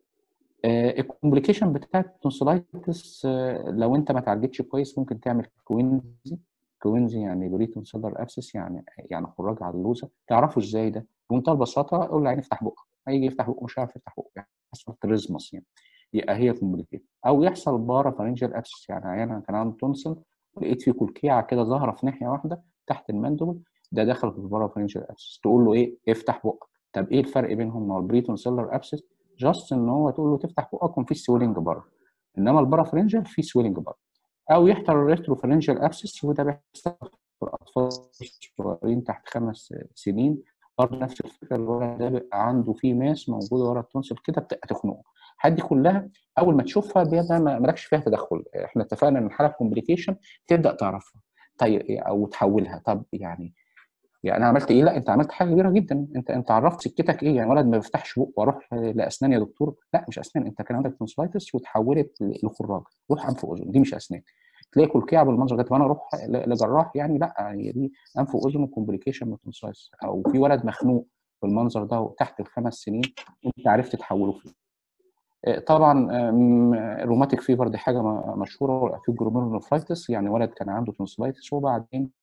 الكومبليكيشن بتاعت التونسلايتس لو انت ما تعالجتش كويس ممكن تعمل كوينزي كوينزي يعني بريتون سيلر ابسس يعني يعني خراج على اللوزه تعرفوا ازاي ده بمنتهى البساطه قول للعين افتح بقك هيجي يفتح بقه مش عارف يفتح بقه يعني يحصل تريزمس يعني يبقى هي كومبليكيت او يحصل بارا فارنجال ابسس يعني عيان كان عنده تونسل لقيت فيه كلكيعه كده ظاهره في ناحيه واحده تحت المندبل ده دخل في البارا فارنجال ابسس تقول له ايه افتح بقك طب ايه الفرق بينهم مع البريتون سيلر ابسس جاست ان هو تقول له تفتح بقك وفي سويلنج بره انما البارافرنجال في سويلنج بره او يحصل الريتروفرنجال ابسس وده بيحصل في الاطفال الصغيرين تحت خمس سنين برضه نفس الفكره الولد ده بيبقى عنده في ماس موجوده ورا التونسل كده بتبقى تخنقه الحاجات دي كلها اول ما تشوفها بيبقى مالكش فيها تدخل احنا اتفقنا ان الحاله كومبليكيشن تبدا تعرفها طيب او تحولها طب يعني يعني انا عملت ايه؟ لا انت عملت حاجه كبيره جدا انت انت عرفت سكتك ايه؟ يعني ولد ما بيفتحش بقه واروح لاسنان يا دكتور لا مش اسنان انت كان عندك تونسلايتس وتحولت لخراج روح انف واذن دي مش اسنان تلاقي كلكيعه بالمنظر ده طب انا اروح لجراح يعني لا هي دي انف واذن وكومبليكيشن من التونسلايتس او في ولد مخنوق بالمنظر ده وتحت الخمس سنين انت عرفت تحوله فيه طبعا الروماتيك فيفر دي حاجه مشهوره والاكيوت جلوميرولوفرايتس يعني ولد كان عنده تونسلايتس وبعدين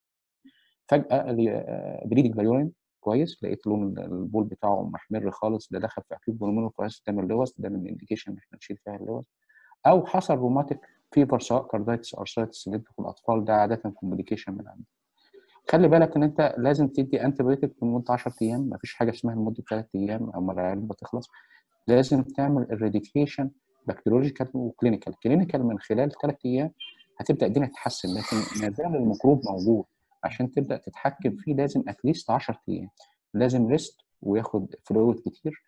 فجاه بريدنج فاليورين كويس لقيت لون البول بتاعه محمر خالص ده دخل في اكيوت جلوميرولوفرايتس ده من اللوز ده من الانديكيشن ان احنا نشيل فيها اللوز او حصل روماتيك فيفر سواء كاردايتس ارثرايتس اللي في الاطفال ده عاده كومبليكيشن من عنده خلي بالك ان انت لازم تدي انتي بايوتيك لمده 10 ايام مفيش حاجه اسمها لمده 3 ايام اما العلبه تخلص لازم تعمل اريديكيشن بكتيريولوجيكال وكلينيكال كلينيكال من خلال 3 ايام هتبدا الدنيا تتحسن لكن ما زال الميكروب موجود عشان تبدا تتحكم فيه لازم اتليست 10 ايام لازم ريست وياخد فلويد كتير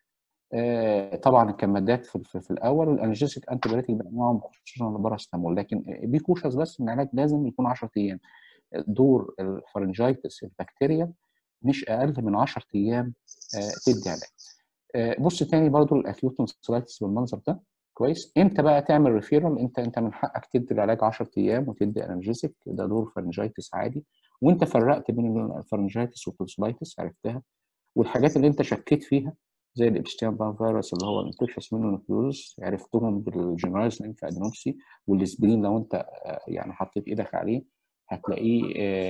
آه طبعا الكمادات في, في, في الاول والانالجيسيك انتي بايوتيك بانواعهم خصوصا الباراستامول لكن بيكوشس بس العلاج لازم يكون 10 ايام دور الفرنجايتس البكتيريا مش اقل من 10 ايام آه تدي علاج آه بص تاني برضو الاكيوت تونسلايتس بالمنظر ده كويس امتى بقى تعمل ريفيرال انت انت من حقك تدي العلاج 10 ايام وتدي انالجيسيك ده دور فرنجايتس عادي وانت فرقت بين الفرنجايتس والتونسلايتس عرفتها والحاجات اللي انت شكيت فيها زي الابستيان بان فيروس اللي هو الانفكشس منه نيوكليوز عرفتهم بالجنرايز لينف ادينوبسي والاسبرين لو انت يعني حطيت ايدك عليه هتلاقيه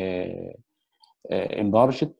انبارجت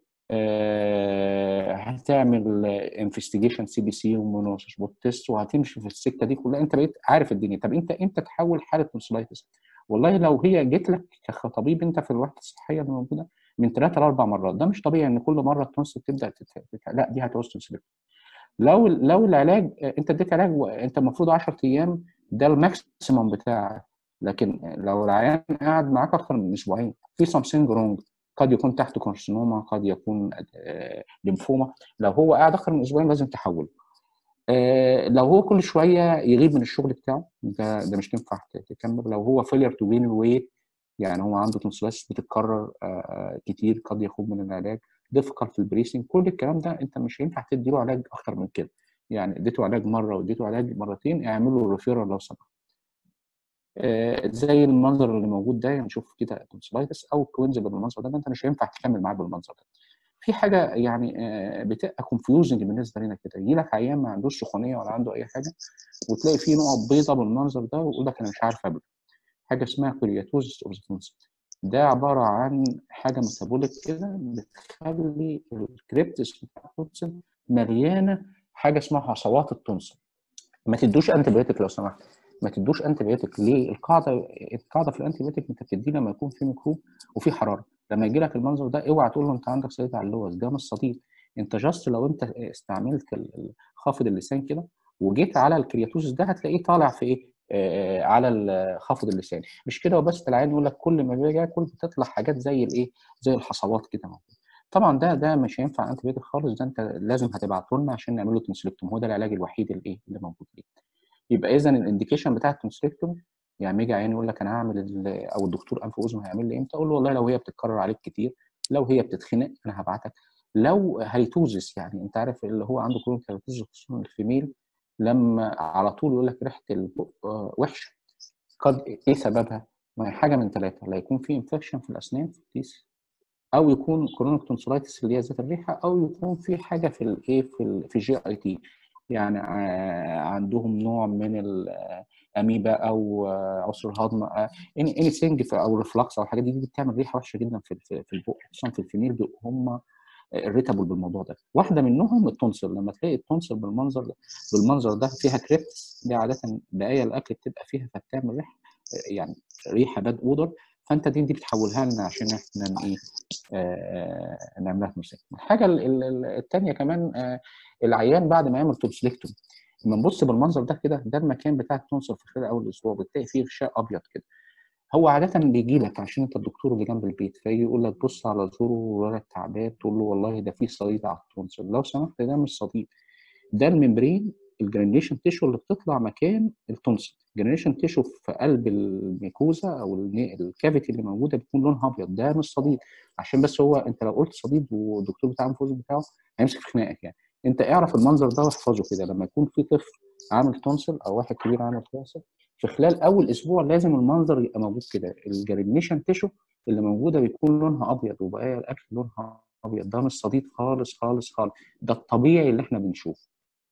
هتعمل انفستيجيشن سي بي سي ومونوسبوت تيست وهتمشي في السكه دي كلها انت بقيت عارف الدنيا طب انت امتى تحول حاله تونسلايتس والله لو هي جت لك كطبيب انت في الوحده الصحيه اللي موجوده من ثلاثه لاربع مرات ده مش طبيعي ان كل مره التونسل تبدا تت... لا دي هتعوز تونسل لو لو العلاج انت اديت علاج انت المفروض 10 ايام ده الماكسيمم بتاعك لكن لو العيان قاعد معاك اكثر من اسبوعين في سامثينج رونج قد يكون تحت كارسينوما قد يكون ليمفوما لو هو قاعد اكثر من اسبوعين لازم تحوله لو هو كل شويه يغيب من الشغل بتاعه ده ده مش تنفع تكمل لو هو فيلير تو جين الويت يعني هو عنده تونسلايتس بتتكرر كتير قد يخوض من العلاج ديفيكالت في البريسنج كل الكلام ده انت مش هينفع تدي له علاج اكتر من كده يعني اديته علاج مره واديته علاج مرتين اعمل له ريفيرال لو سمحت آه زي المنظر اللي موجود ده نشوف كده تونسلايتس او كوينز بالمنظر ده انت مش هينفع تكمل معاه بالمنظر ده في حاجه يعني آه بتبقى كونفيوزنج بالنسبه لنا كده يجي لك عيان ما عندوش سخونيه ولا عنده اي حاجه وتلاقي فيه نقط بيضاء بالمنظر ده ويقول لك انا مش عارف ابدا حاجه اسمها كورياتوز اوف ده عباره عن حاجه ميتابوليك كده بتخلي الكريبتس بتاع التونسل مليانه حاجه اسمها حصوات التونسل ما تدوش انتي بايوتيك لو سمحت ما تدوش انتي بايوتيك ليه القاعده القاعده في الانتي بايوتيك انت بتديه لما يكون في ميكروب وفي حراره لما يجي لك المنظر ده اوعى تقول له انت عندك صديد على اللوز ده مش صديد انت جاست لو انت استعملت ال- ال- خافض اللسان كده وجيت على الكرياتوزس ده هتلاقيه طالع في ايه آه، على ال- خافض اللسان مش كده وبس العيان يقول لك كل ما باجي اكل بتطلع حاجات زي الايه زي الحصوات كده موجودة. طبعا ده ده مش هينفع انت بيوتيك خالص ده انت لازم هتبعته لنا عشان نعمل له تونسيلكتوم هو ده العلاج الوحيد اللي ايه اللي موجود ليه يبقى اذا الانديكيشن بتاع التونسيلكتوم يعني يجي عيان يقول لك انا هعمل ال- او الدكتور انف واذن هيعمل لي امتى اقول له والله لو هي بتتكرر عليك كتير لو هي بتتخنق انا هبعتك لو هيتوزس يعني انت عارف اللي هو عنده كرونيك هيتوزس خصوصا الفيميل لما على طول يقول لك ريحه البق آه، وحشه قد ايه سببها؟ ما هي حاجه من ثلاثه لا يكون في انفكشن في الاسنان في التيس او يكون كرونيك تونسلايتس اللي هي ذات الريحه او يكون في حاجه في الايه في ال في الجي اي تي يعني ع- عندهم نوع من الاميبا او آه، عسر الهضم اني اني ثينج او ريفلكس او الحاجات دي دي بتعمل ريحه وحشه جدا في في في البق خصوصا في الفيميل بيبقوا هم الريتابل بالموضوع ده واحده منهم التونسل لما تلاقي التونسل بالمنظر ده بالمنظر ده فيها كريبس دي عاده بقايا الاكل بتبقى فيها فبتعمل ريحه يعني ريحه باد اودر فانت دي دي بتحولها لنا عشان احنا ن- ايه آه، آه، نعملها تونسل الحاجه الثانيه كمان آه، العيان بعد ما يعمل تونسلكتوم لما نبص بالمنظر ده كده ده المكان بتاع التونسل في خلال اول اسبوع بتلاقي فيه غشاء ابيض كده هو عادة بيجي لك عشان انت الدكتور اللي جنب البيت فيجي يقول لك بص على زوره الولد تعبان تقول له والله ده فيه صديد على التونسل لو سمحت ده مش صديد ده الممبرين الجرانيشن تيشو اللي بتطلع مكان التونسل الجرانيشن تيشو في قلب الميكوزا او الني- الكافيتي اللي موجوده بيكون لونها ابيض ده مش صديد عشان بس هو انت لو قلت صديد والدكتور بتاع الانفوز بتاعه هيمسك في خناقك يعني انت اعرف المنظر ده واحفظه كده لما يكون في طفل عامل تونسل او واحد كبير عامل تونسل في خلال اول اسبوع لازم المنظر يبقى موجود كده الجرانيشن تيشو اللي موجوده بيكون لونها ابيض وبقايا الاكل لونها ابيض ده مش صديد خالص خالص خالص ده الطبيعي اللي احنا بنشوفه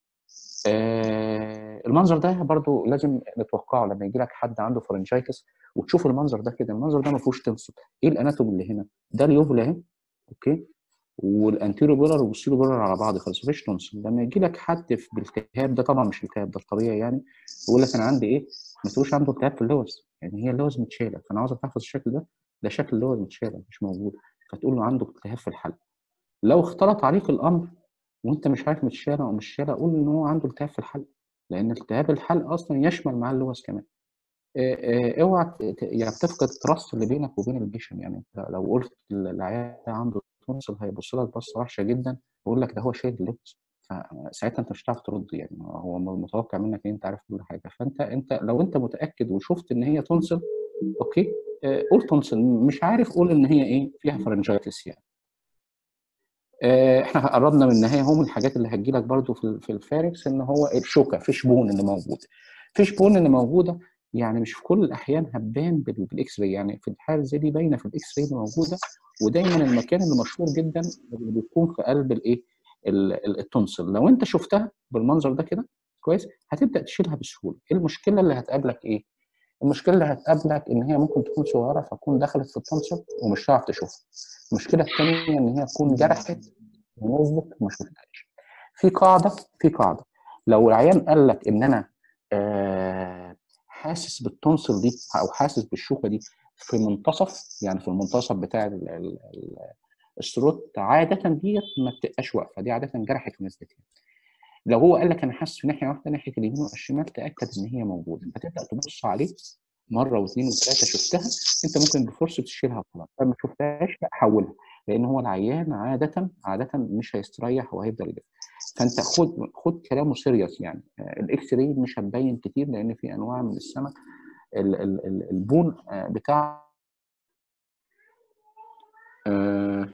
آه المنظر ده برضو لازم نتوقعه لما يجي لك حد عنده فرنجايتس وتشوف المنظر ده كده المنظر ده ما فيهوش تنسل ايه الاناتومي اللي هنا ده اليوفلا اهي اوكي والانتيرو بولر والبوستيرو بولر على بعض خالص مفيش تنسل لما يجي لك حد في بالتهاب ده طبعا مش التهاب ده الطبيعي يعني يقول لك انا عندي ايه ما تقولش عنده التهاب في اللوز يعني هي اللوز متشاله فانا عاوزك تحفظ الشكل ده ده شكل اللوز متشاله مش موجود فتقول له عنده التهاب في الحلق لو اختلط عليك الامر وانت مش عارف متشاله او مش شاله قول ان هو عنده التهاب في الحلق لان التهاب الحلق اصلا يشمل معاه اللوز كمان آه، آه، اوعى ت- ت- يعني تفقد التراست اللي بينك وبين البيشن يعني انت لو قلت العيان ده عنده تونسل هيبص لك بصه وحشه جدا ويقول لك ده هو شايل اللوز فساعتها انت مش هتعرف ترد يعني هو متوقع منك ان انت عارف كل حاجه فانت انت لو انت متاكد وشفت ان هي تونسل اوكي آه، قول تونسل مش عارف قول ان هي ايه فيها فرنجايتس يعني آه، احنا قربنا من النهايه هو من الحاجات اللي هتجيلك برضو في ال- في الفاركس ان هو الشوكه فيش بون اللي موجود فيش بون اللي موجوده يعني مش في كل الاحيان هتبان بال- بالاكس راي يعني في الحاله زي دي باينه في الاكس راي اللي موجوده ودايما المكان اللي مشهور جدا اللي بيكون في قلب الايه ال- ال- التونسل لو انت شفتها بالمنظر ده كده كويس هتبدا تشيلها بسهوله المشكله اللي هتقابلك ايه المشكله اللي هتقابلك ان هي ممكن تكون صغيره فتكون دخلت في التونسل ومش هتعرف تشوفها المشكله الثانيه ان هي تكون جرحت ونزلت وما شفتهاش في قاعده في قاعده لو العيان قال لك ان انا آه حاسس بالتونسل دي او حاسس بالشوكه دي في منتصف يعني في المنتصف بتاع ال- ال- ال- الثروت عاده ديت ما بتبقاش واقفه دي عاده جرحت ونزلت لو هو قال لك انا حاسس في ناحيه واحده ناحيه اليمين والشمال تاكد ان هي موجوده فتبدا تبص عليه مره واثنين وثلاثه شفتها انت ممكن بفرصه تشيلها خلاص ما شفتهاش لا حولها لان هو العيان عاده عاده مش هيستريح وهيفضل يلف فانت خد خد كلامه سيريس يعني آه، الاكس راي مش هتبين كتير لان في انواع من السمك ال- ال- ال- البون آه، بتاع آه،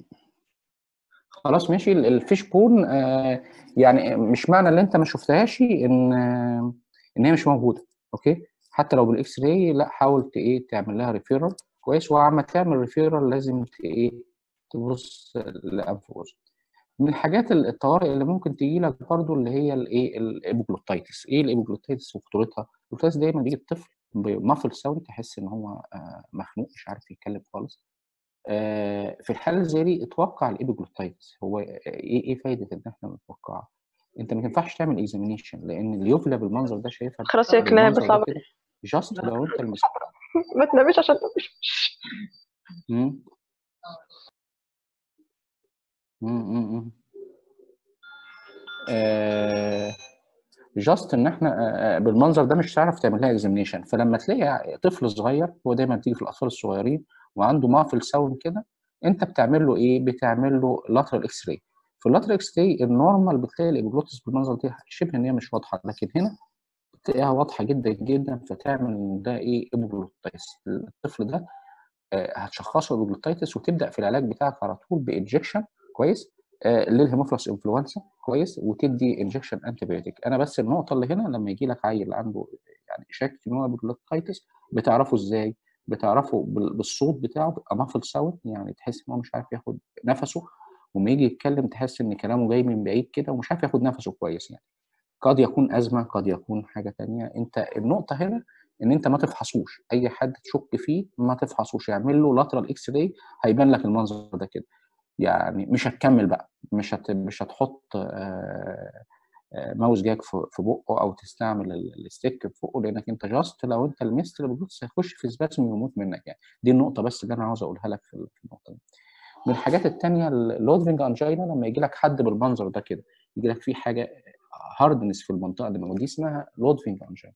خلاص ماشي ال- الفيش بون آه، يعني مش معنى ان انت ما شفتهاش ان آه، ان هي مش موجوده اوكي حتى لو بالاكس راي لا حاول ت- ايه تعمل لها ريفيرال كويس وعما تعمل ريفيرال لازم ت- ايه تبص لانف واذن من الحاجات ال- الطوارئ اللي ممكن تيجي لك برضو اللي هي الايه الابوجلوتايتس ايه الابوجلوتايتس وخطورتها الابوجلوتايتس دايما بيجي الطفل بمفل ساوند تحس ان هو آه، مخنوق مش عارف يتكلم خالص آه، في الحاله زي دي اتوقع الابيجلوتايتس هو ايه ايه فايده ان احنا نتوقعها انت ما ينفعش تعمل اكزامينيشن لان اليوفلا بالمنظر ده شايفها خلاص يا كلاب بالمنظر ده صعب كده جاست لو انت المس... ما تناميش عشان تناميش مم. جاست ان احنا بالمنظر ده مش هتعرف تعمل لها اكزامينيشن فلما تلاقي طفل صغير هو دايما بتيجي في الاطفال الصغيرين وعنده مافل ساوند كده انت بتعمل له ايه؟ بتعمل له لاترال اكس راي في اللاترال اكس راي النورمال بتلاقي الابيجلوتس بالمنظر ده شبه ان هي مش واضحه لكن هنا بتلاقيها واضحه جدا جدا فتعمل ده ايه ابيجلوتايتس الطفل ده هتشخصه ابيجلوتايتس وتبدا في العلاج بتاعك على طول بانجكشن كويس آه للهيموفلس انفلونزا كويس وتدي انجكشن انتي بيوتيك انا بس النقطه اللي هنا لما يجي لك عيل عنده يعني شك ان هو ابيجلوتايتس بتعرفه ازاي؟ بتعرفه بالصوت بتاعه بيبقى مافل ساوند يعني تحس ان هو مش عارف ياخد نفسه وما يجي يتكلم تحس ان كلامه جاي من بعيد كده ومش عارف ياخد نفسه كويس يعني قد يكون ازمه قد يكون حاجه تانية انت النقطه هنا ان انت ما تفحصوش اي حد تشك فيه ما تفحصوش اعمل له لاترال اكس راي هيبان لك المنظر ده كده يعني مش هتكمل بقى مش هت... مش هتحط آه ماوس جاك في بقه او تستعمل الستيك في بقه لانك انت جاست لو انت لمست البلوتس هيخش في سباسم ويموت منك يعني دي النقطه بس اللي انا عاوز اقولها لك في النقطه دي من الحاجات الثانيه اللودفنج انجينا لما يجي لك حد بالمنظر ده كده يجي لك فيه حاجه هاردنس في المنطقه دي ودي اسمها لودفنج انجينا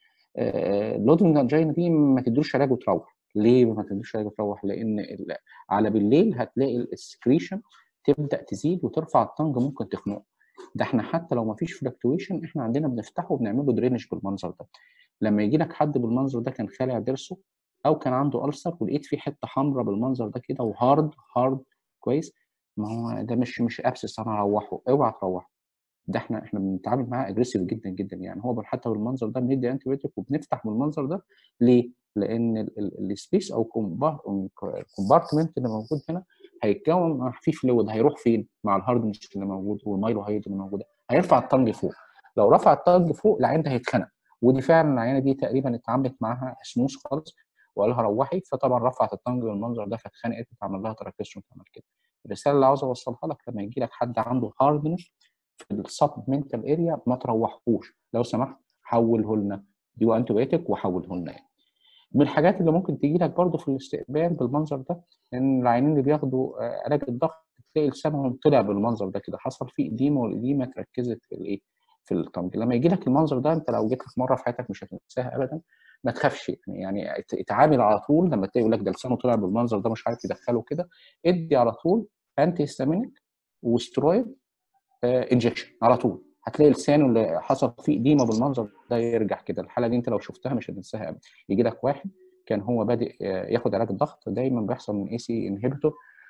اللودفنج انجينا دي ما تدوش علاج وتروح ليه ما تدوش علاج وتروح لان على بالليل هتلاقي السكريشن تبدا تزيد وترفع الطنج ممكن تخنقه ده احنا حتى لو ما فيش فلكتويشن احنا عندنا بنفتحه وبنعمل له درينج بالمنظر ده لما يجي لك حد بالمنظر ده كان خالع ضرسه او كان عنده ألسر ولقيت فيه حته حمراء بالمنظر ده كده وهارد هارد كويس ما هو ده مش مش ابسس انا اروحه اوعى تروحه ده احنا احنا بنتعامل معاه اجريسيف جدا جدا يعني هو حتى بالمنظر ده بندي انتي بيوتيك وبنفتح بالمنظر ده ليه؟ لان السبيس او الكومبارتمنت اللي موجود هنا هيتكون فيه فلويد هيروح فين؟ مع الهاردنس اللي موجود والمايلو هايد اللي موجوده هيرفع الطنج فوق لو رفع الطنج فوق العين ده هيتخنق ودي فعلا العينه دي تقريبا اتعاملت معاها سموث خالص وقال لها روحي فطبعا رفعت الطنج بالمنظر ده فاتخنقت واتعمل لها تراكيشن وتعمل كده الرساله اللي عاوز اوصلها لك لما يجي لك حد عنده هاردنس في السب منتال اريا ما تروحوش لو سمحت حوله لنا دي انتي بيوتيك وحوله لنا يعني. من الحاجات اللي ممكن تيجي لك برضه في الاستقبال بالمنظر ده ان العيانين اللي بياخدوا علاج الضغط تلاقي لسانهم طلع بالمنظر ده كده حصل فيه اديمه والاديمه اتركزت في الايه في الطنج لما يجي لك المنظر ده انت لو جيت لك مره في حياتك مش هتنساها ابدا ما تخافش يعني يعني اتعامل على طول لما تلاقي يقول لك ده لسانه طلع بالمنظر ده مش عارف يدخله كده ادي على طول انتي هيستامينيك وسترويد انجكشن على طول هتلاقي لسانه اللي حصل فيه اديمه بالمنظر ده يرجع كده الحاله دي انت لو شفتها مش هتنساها ابدا يجي لك واحد كان هو بادئ ياخد علاج الضغط دايما بيحصل من اي سي انهبيتور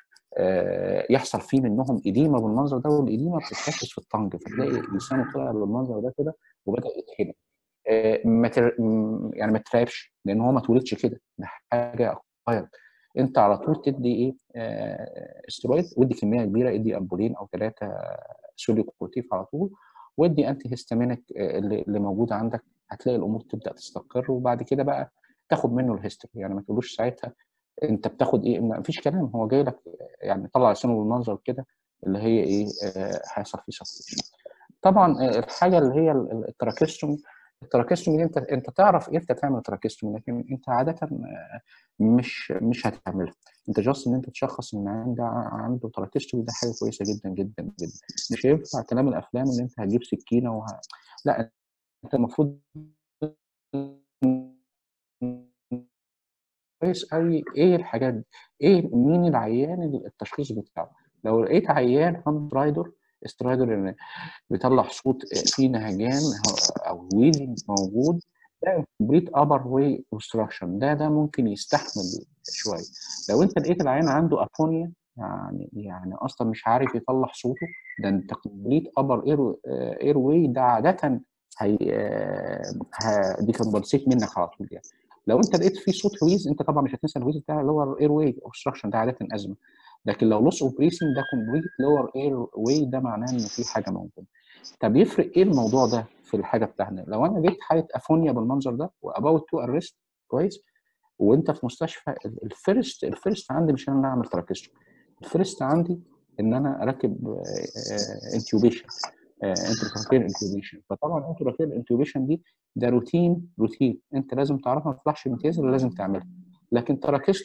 يحصل فيه منهم اديمه بالمنظر ده والاديمه بتتركز في الطنج فتلاقي لسانه طلع بالمنظر ده كده وبدا يتهنى ما تر... يعني ما تتعبش لان هو ما اتولدش كده ده حاجه اكوايرد انت على طول تدي ايه استرويد ودي كميه كبيره ادي امبولين او ثلاثه سوليكوتيف على طول وادي انتي هيستامينك اللي, اللي موجود عندك هتلاقي الامور تبدا تستقر وبعد كده بقى تاخد منه الهيستوري يعني ما تقولوش ساعتها انت بتاخد ايه ما فيش كلام هو جاي لك يعني طلع لسانه بالمنظر كده اللي هي ايه هيحصل فيه سبستيشن طبعا الحاجه اللي هي التراكيستومي التراكيستومي دي انت انت تعرف امتى تعمل تراكيستومي لكن انت عاده مش مش هتعملها انت جاست ان انت تشخص ان العيان ده عنده تراكيستومي ده حاجه كويسه جدا جدا جدا مش هينفع كلام الافلام ان انت هتجيب سكينه وه... لا انت المفروض كويس قوي ايه الحاجات دي ايه مين العيان التشخيص بتاعه لو لقيت عيان هاند رايدر سترايدر بيطلع صوت فيه نهجان او ويلنج موجود ده كومبليت ابر واي اوبستراكشن ده ده ممكن يستحمل شويه لو انت لقيت العيان عنده افونيا يعني يعني اصلا مش عارف يطلع صوته ده انت كومبليت ابر اير اير واي ده عاده هي دي كمبنسيت منك على طول يعني لو انت لقيت فيه صوت هويز انت طبعا مش هتنسى الهويز بتاع اللور اير واي اوبستراكشن ده عاده ازمه لكن لو لوس اوف بريسنج ده كومبليت لور اير واي ده معناه ان في حاجه موجوده طب يفرق ايه الموضوع ده في الحاجه بتاعنا لو انا جبت حاله افونيا بالمنظر ده واباوت تو ارست كويس وانت في مستشفى الفيرست الفيرست عندي مش ان انا اعمل تراكيستوم الفيرست عندي ان انا اركب انتيوبيشن انترفير انتيوبيشن فطبعا انترفير انتيوبيشن دي ده روتين روتين انت لازم تعرفها ما تطلعش امتياز ولا لازم تعملها لكن تراكيستومي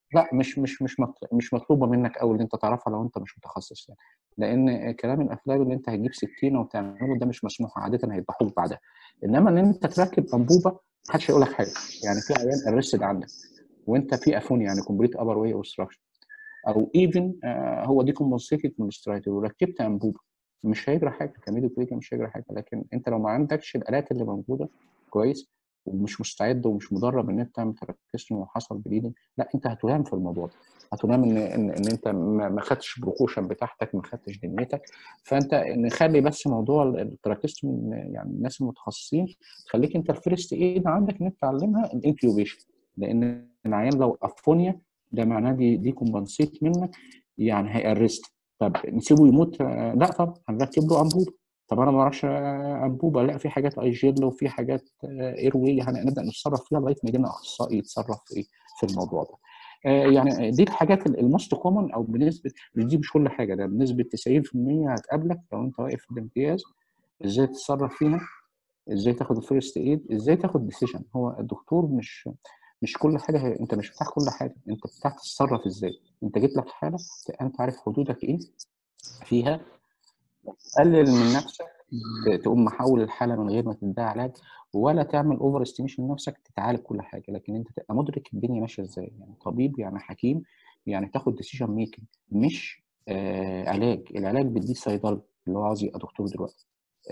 لا مش مش مش مط- مش مطلوبه منك قوي ان انت تعرفها لو انت مش متخصص يعني لان كلام الافلام اللي انت هتجيب سكينه وتعمله ده مش مسموح عاده هيذبحوك بعدها انما ان انت تركب انبوبه محدش هيقول لك حاجه يعني في عيان ارستد عندك وانت في افون يعني كومبليت ابر واي اوبستراكشن او ايفن هو دي كومبنسيتد مونسترايتور وركبت انبوبه مش هيجرى حاجه كميديكال مش هيجرى حاجه لكن انت لو ما عندكش الالات اللي موجوده كويس ومش مستعد ومش مدرب ان انت تعمل تراكيستومي وحصل بليدنج لا انت هتلام في الموضوع ده هتلام ان ان, إن انت ما ما خدتش بروكوشن بتاعتك ما خدتش دنيتك فانت نخلي بس موضوع التراكيستومي يعني الناس المتخصصين خليك انت الفيرست ايد عندك ان انت تعلمها الانكيوبيشن لان العيان لو افونيا ده معناه دي دي كومبنسيت منك يعني هيأرست طب نسيبه يموت آه، لا طب هنركب له انبوبه طب انا ما اعرفش آه، انبوبه لا في حاجات اي جيل وفي حاجات اير واي هنبدا نتصرف فيها لغايه ما يجي لنا اخصائي يتصرف في في الموضوع ده آه، يعني دي الحاجات الموست كومن او بنسبه مش دي مش كل حاجه ده بنسبه 90% هتقابلك لو انت واقف في الامتياز ازاي تتصرف فيها ازاي تاخد الفيرست ايد ازاي تاخد ديسيجن هو الدكتور مش مش كل حاجه هي انت مش بتاع كل حاجه انت بتاع تتصرف ازاي انت جيت لك حاله انت عارف حدودك ايه فيها قلل من نفسك تقوم محول الحاله من غير ما تديها علاج ولا تعمل اوفر استيميشن لنفسك تتعالج كل حاجه لكن انت تبقى مدرك الدنيا ماشيه ازاي يعني طبيب يعني حكيم يعني تاخد ديسيجن ميكنج مش آه علاج العلاج بيديه صيدلي اللي هو عاوز يبقى دكتور دلوقتي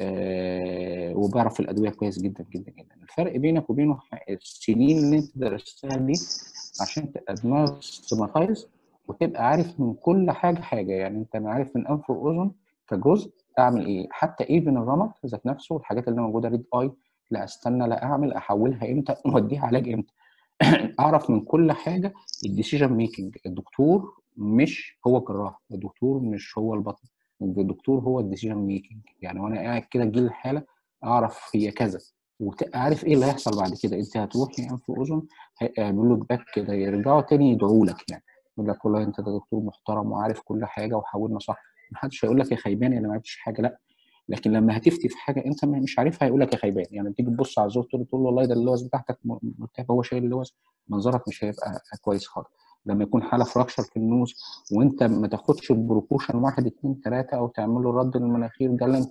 آه وبيعرف الادويه كويس جدا جدا جدا الفرق بينك وبينه السنين اللي انت درستها دي عشان تبقى دماغ سيستماتايز وتبقى عارف من كل حاجه حاجه يعني انت عارف من انف واذن كجزء اعمل ايه حتى ايفن الرمد ذات نفسه الحاجات اللي موجوده ريد اي لا استنى لا اعمل احولها امتى اوديها علاج امتى اعرف من كل حاجه الديسيجن ميكنج الدكتور مش هو الجراح الدكتور مش هو البطن الدكتور هو الديسيجن ميكنج يعني وانا قاعد كده تجي الحاله اعرف هي كذا وعارف ايه اللي هيحصل بعد كده انت هتروحي انف واذن هيعملوا لك باك كده يرجعوا تاني يدعوا لك يعني يقول لك والله انت ده دكتور محترم وعارف كل حاجه وحاولنا صح محدش هيقول لك يا خيبان انا ما عرفتش حاجه لا لكن لما هتفتي في حاجه انت مش عارفها هيقول لك يا خيبان يعني تيجي تبص على الزور تقول له والله ده اللوز بتاعتك مرتفع هو شايل اللوز منظرك مش هيبقى كويس خالص لما يكون حاله فراكشر في النوز وانت ما تاخدش البروكوشن واحد اثنين ثلاثه او تعمل له رد المناخير ده اللي انت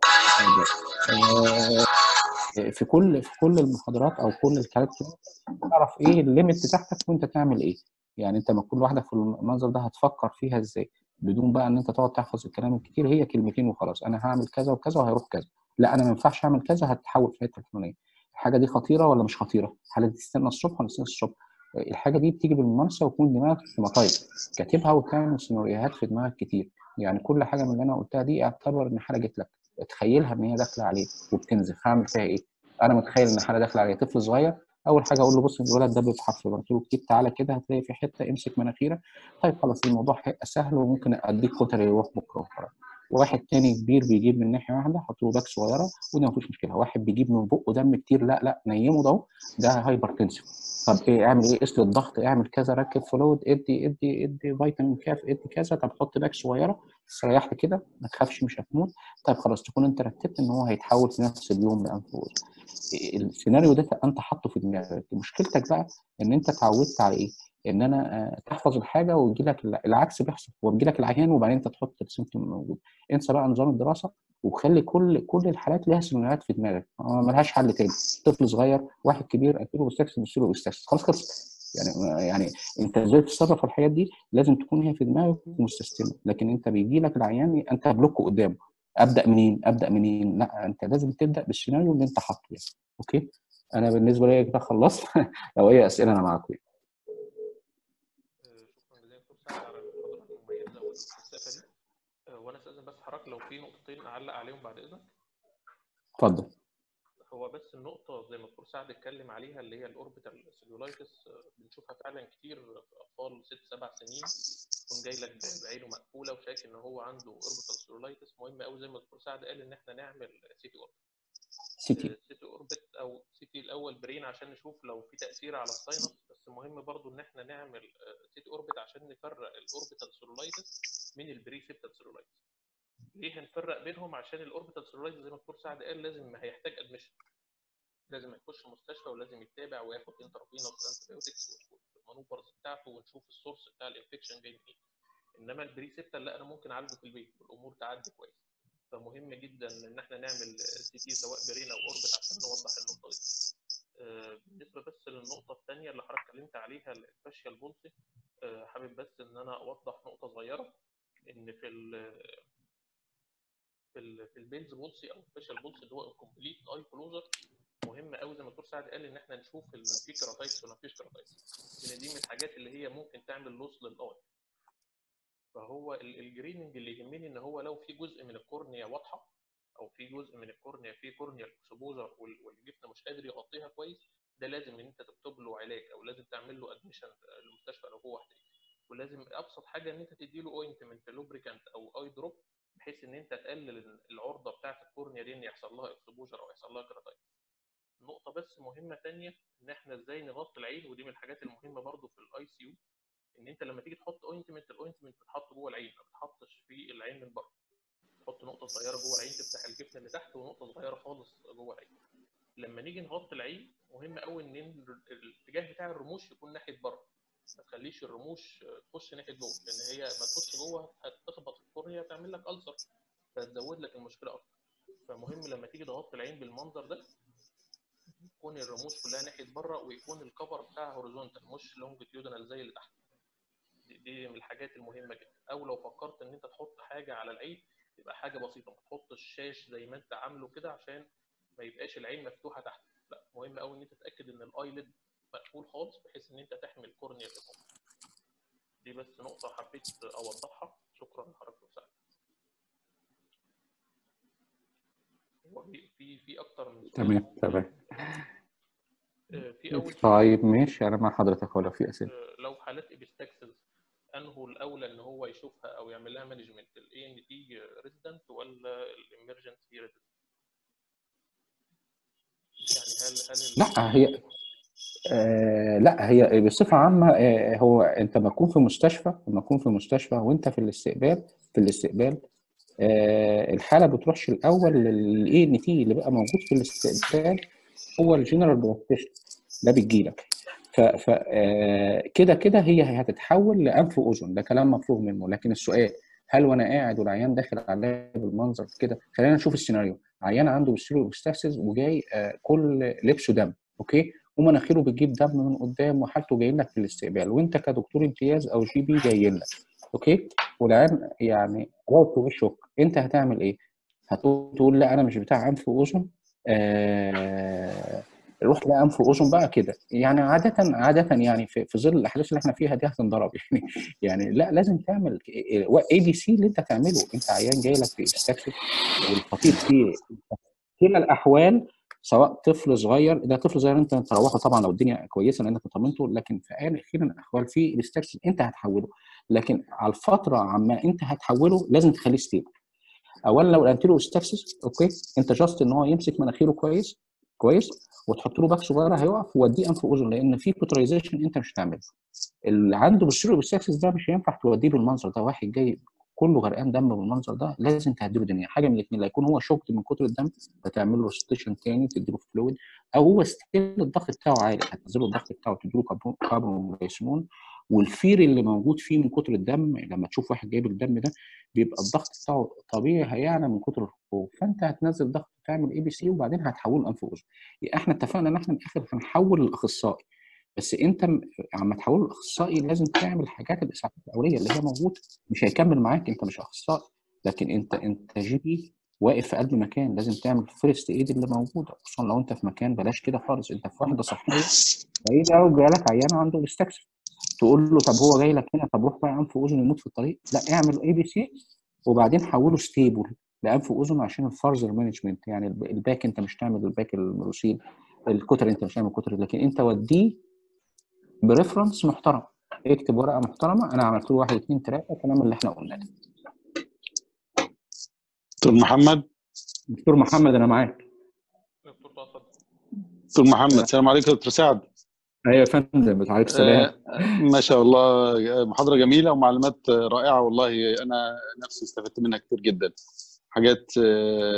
في كل في كل المحاضرات او كل الكلام تعرف ايه الليميت بتاعتك وانت تعمل ايه يعني انت ما كل واحده في المنظر ده هتفكر فيها ازاي بدون بقى ان انت تقعد تحفظ الكلام الكتير هي كلمتين وخلاص انا هعمل كذا وكذا وهيروح كذا لا انا ما ينفعش اعمل كذا هتحول في الحته الفلانيه الحاجه دي خطيره ولا مش خطيره الحاله دي تستنى الصبح ولا تستنى الصبح الحاجه دي بتيجي بالممارسه ويكون دماغك سيماتايز كاتبها وتعمل سيناريوهات في دماغك كتير يعني كل حاجه من اللي انا قلتها دي اعتبر ان حاجه جت لك تخيلها ان هي داخله عليك وبتنزف هعمل فيها ايه انا متخيل ان حاله داخله عليا طفل صغير اول حاجه اقول له بص الولد ده بيتحفظ قلت له كتير تعالى كده هتلاقي في حته امسك مناخيرك طيب خلاص الموضوع هيبقى سهل وممكن اديك كتر يروح بكره وخلاص واحد تاني كبير بيجيب من ناحيه واحده حط له باك صغيره وده مفيش مشكله واحد بيجيب من بقه دم كتير لا لا نيمه ده ده هايبر تنسف طب ايه اعمل ايه قيس الضغط اعمل كذا ركب فلويد ادي ادي ادي فيتامين كاف ادي كذا طب حط باك صغيره استريحت كده ما تخافش مش هتموت طيب خلاص تكون انت رتبت ان هو هيتحول في نفس اليوم لانف السيناريو ده انت حاطه في دماغك مشكلتك بقى ان انت اتعودت على ايه ان انا تحفظ الحاجه ويجي لك العكس بيحصل هو بيجي لك العيان وبعدين انت تحط السيمتوم موجود انسى بقى نظام الدراسه وخلي كل كل الحالات ليها سيناريوهات في دماغك ملهاش حل تاني طفل صغير واحد كبير قلت له بستكس بص له بستكس خلاص خلص يعني يعني انت ازاي تتصرف في الحاجات دي لازم تكون هي في دماغك ومستسلمه لكن انت بيجي لك العيان انت بلوك قدامه ابدا منين ابدا منين لا انت لازم تبدا بالسيناريو اللي انت حاطه يعني اوكي انا بالنسبه لي كده خلصت لو اي اسئله انا معاكم شكرا جزيلا دكتور سعد على المحاضره المميزه والفلسفه دي وانا استاذن بس حضرتك لو في نقطتين اعلق عليهم بعد اذنك اتفضل هو بس النقطه زي ما الدكتور سعد اتكلم عليها اللي هي الاوربيتال سيلولايتس بنشوفها فعلا كتير في اطفال ست سبع سنين يكون جاي لك بعينه مقفوله وشايف ان هو عنده اوربيتال سيلولايتس مهم قوي زي ما الدكتور سعد قال ان احنا نعمل سي تي اوربت سيتي سيتي اوربت او سيتي الاول برين عشان نشوف لو في تاثير على الساينس بس مهم برضو ان احنا نعمل سيتي اوربت عشان نفرق الاوربيتال سيلولايتس من البريسبتال سيلولايتس ليه هنفرق بينهم عشان الاوربيتال سيلولايتس زي ما الدكتور سعد قال لازم هيحتاج ادمشن لازم يخش مستشفى ولازم يتابع وياخد انترافينوس انتبيوتكس المانوفرز بتاعته ونشوف السورس بتاع الانفكشن جاي منين انما البري سيبتال لا انا ممكن اعالجه في البيت والامور تعدي كويس فمهم جدا ان احنا نعمل سي تي سواء برينا او اوربت عشان نوضح النقطه دي آه، بالنسبه بس للنقطه الثانيه اللي حضرتك اتكلمت عليها الفاشيال بولسي آه، حابب بس ان انا اوضح نقطه صغيره ان في ال في ال في البيلز بولسي او الفاشيال بولسي اللي هو الكومبليت اي كلوجر مهم قوي زي ما الدكتور سعد قال ان احنا نشوف ال- في كيراتايتس ولا مفيش كيراتايتس لان دي من الحاجات اللي هي ممكن تعمل لوس للاي فهو ال- الجريننج اللي يهمني ان هو لو في جزء من الكورنيا واضحه او في جزء من الكورنيا في كورنيا اكسبوجر والجفن مش قادر يغطيها كويس ده لازم ان انت تكتب له علاج او لازم تعمل له ادميشن المستشفى لو هو محتاج ولازم ابسط حاجه ان انت تدي له اوينتمنت لوبريكانت او اي دروب بحيث ان انت تقلل العرضه بتاعه الكورنيا دي ان يحصل لها اكسبوجر او يحصل لها كراتايتس نقطه بس مهمه تانية ان احنا ازاي نغطي العين ودي من الحاجات المهمه برضو في الاي سي يو ان انت لما تيجي تحط اوينتمنت الاوينتمنت بتتحط جوه العين ما بتحطش في العين من بره تحط نقطه صغيره جوه العين تفتح الجفن اللي تحت ونقطه صغيره خالص جوه العين لما نيجي نغطي العين مهم قوي ان ال- الاتجاه بتاع الرموش يكون ناحيه بره ما تخليش الرموش تخش ناحيه جوه لان هي ما تخش جوه هتخبط في الكورنيا تعمل لك ألسر فتزود لك المشكله اكتر فمهم لما تيجي تغطي العين بالمنظر ده يكون الرموش كلها ناحيه بره ويكون الكفر بتاعها هوريزونتال مش لونجيتيودنال زي اللي تحت دي, دي من الحاجات المهمه جدا او لو فكرت ان انت تحط حاجه على العين يبقى حاجه بسيطه ما تحطش شاش زي ما انت عامله كده عشان ما يبقاش العين مفتوحه تحت لا مهم قوي ان انت تتاكد ان الايلid مقفول خالص بحيث ان انت تحمي الكورنيا اللي فوق دي بس نقطه حبيت اوضحها شكرا لحضرتك مساعد هو في في في اكتر من سؤال. تمام تمام آه، في اول سؤال طيب ماشي انا مع حضرتك ولا في اسئله آه، لو حالات ابستكسس انه الاولى ان هو يشوفها او يعمل لها مانجمنت الاي ان تي ريزيدنت ولا الامرجنسي ريزيدنت يعني هل هل ال- لا هي آه لا هي بصفه عامه آه هو انت لما تكون في مستشفى لما تكون في مستشفى وانت في الاستقبال في الاستقبال آه الحاله بتروحش الاول للاي ان تي اللي بقى موجود في الاستقبال هو الجنرال براكتيشنر ده بتجيلك ف ف آه، كده كده هي هتتحول لانف واذن ده كلام مفروغ منه لكن السؤال هل وانا قاعد والعيان داخل عليا بالمنظر كده خلينا نشوف السيناريو عيان عنده بيستيرو ابستاسيس وجاي آه، كل لبسه دم اوكي ومناخيره بتجيب دم من قدام وحالته جاي لك في الاستقبال وانت كدكتور امتياز او جي بي جاي لك اوكي والعيان يعني راوت وشك انت هتعمل ايه؟ هتقول تقول لا انا مش بتاع انف واذن آه روح لانف واذن بقى كده يعني عاده عاده يعني في, في ظل الاحداث اللي احنا فيها دي هتنضرب يعني يعني لا لازم تعمل اي بي سي اللي انت تعمله انت عيان جاي لك في استكشف والخطير فيه كلا الاحوال سواء طفل صغير ده طفل صغير انت تروحه طبعا لو الدنيا كويسه لانك طمنته لكن في ايام كلا الاحوال في الاستكشف انت هتحوله لكن على الفتره عما انت هتحوله لازم تخليه ستيبل اولا لو الانتيرو ستاكسس اوكي انت جاست ان هو يمسك مناخيره كويس كويس وتحط له باك صغيره هيقف ووديه انف واذن لان في كوترايزيشن انت مش هتعمله اللي عنده بالسيرو ستاكسس ده مش هينفع توديه بالمنظر ده واحد جاي كله غرقان دم بالمنظر ده لازم تهديله دنيا حاجه من الاثنين لا يكون هو شوكت من كتر الدم فتعمل له ستيشن تاني تديله فلويد او هو ستيل الضغط بتاعه عالي هتنزله الضغط بتاعه تديله كاربون والفير اللي موجود فيه من كتر الدم لما تشوف واحد جايب الدم ده بيبقى الضغط بتاعه طبيعي هيعلى من كتر الخوف فانت هتنزل ضغط تعمل اي بي سي وبعدين هتحوله انف واذن احنا اتفقنا ان احنا في الاخر هنحول الاخصائي بس انت عم تحوله الاخصائي لازم تعمل الحاجات الاسعافات الاوليه اللي هي موجوده مش هيكمل معاك انت مش اخصائي لكن انت انت جي بي واقف في قلب مكان لازم تعمل فيرست ايد اللي موجوده خصوصا لو انت في مكان بلاش كده خالص انت في وحده صحيه بعيد قوي جايلك عيان عنده بيستكشف تقول له طب هو جاي لك هنا طب روح بقى انف واذن يموت في الطريق لا اعمل اي بي سي وبعدين حوله ستيبل لانف واذن عشان الفارزر مانجمنت يعني الباك انت مش تعمل الباك المروسيل الكتر انت مش تعمل الكتر لكن انت وديه بريفرنس محترم اكتب ورقه محترمه انا عملت له واحد اثنين ثلاثه الكلام اللي احنا قلناه ده دكتور محمد دكتور محمد انا معاك دكتور طه اتفضل دكتور محمد السلام عليكم دكتور سعد ايوه يا فندم عليك السلام آه، ما شاء الله محاضره جميله ومعلومات رائعه والله انا نفسي استفدت منها كتير جدا حاجات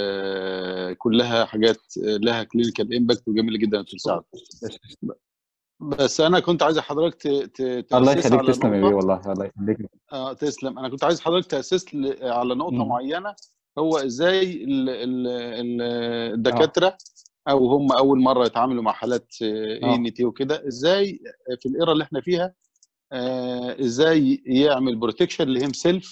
آه، كلها حاجات لها كلينيكال امباكت وجميله جدا يا دكتور سعد بس انا كنت عايز حضرتك ت- ت- الله تاسس يخليك على تسلم يا بيه نقطه والله الله يخليك اه تسلم انا كنت عايز حضرتك تاسس ل- على نقطه مم. معينه هو ازاي ال- ال- ال- اه الدكاتره او هم اول مره يتعاملوا مع حالات اه اي تي وكده ازاي في الايرا اللي احنا فيها آه، ازاي يعمل بروتكشن لهيم سيلف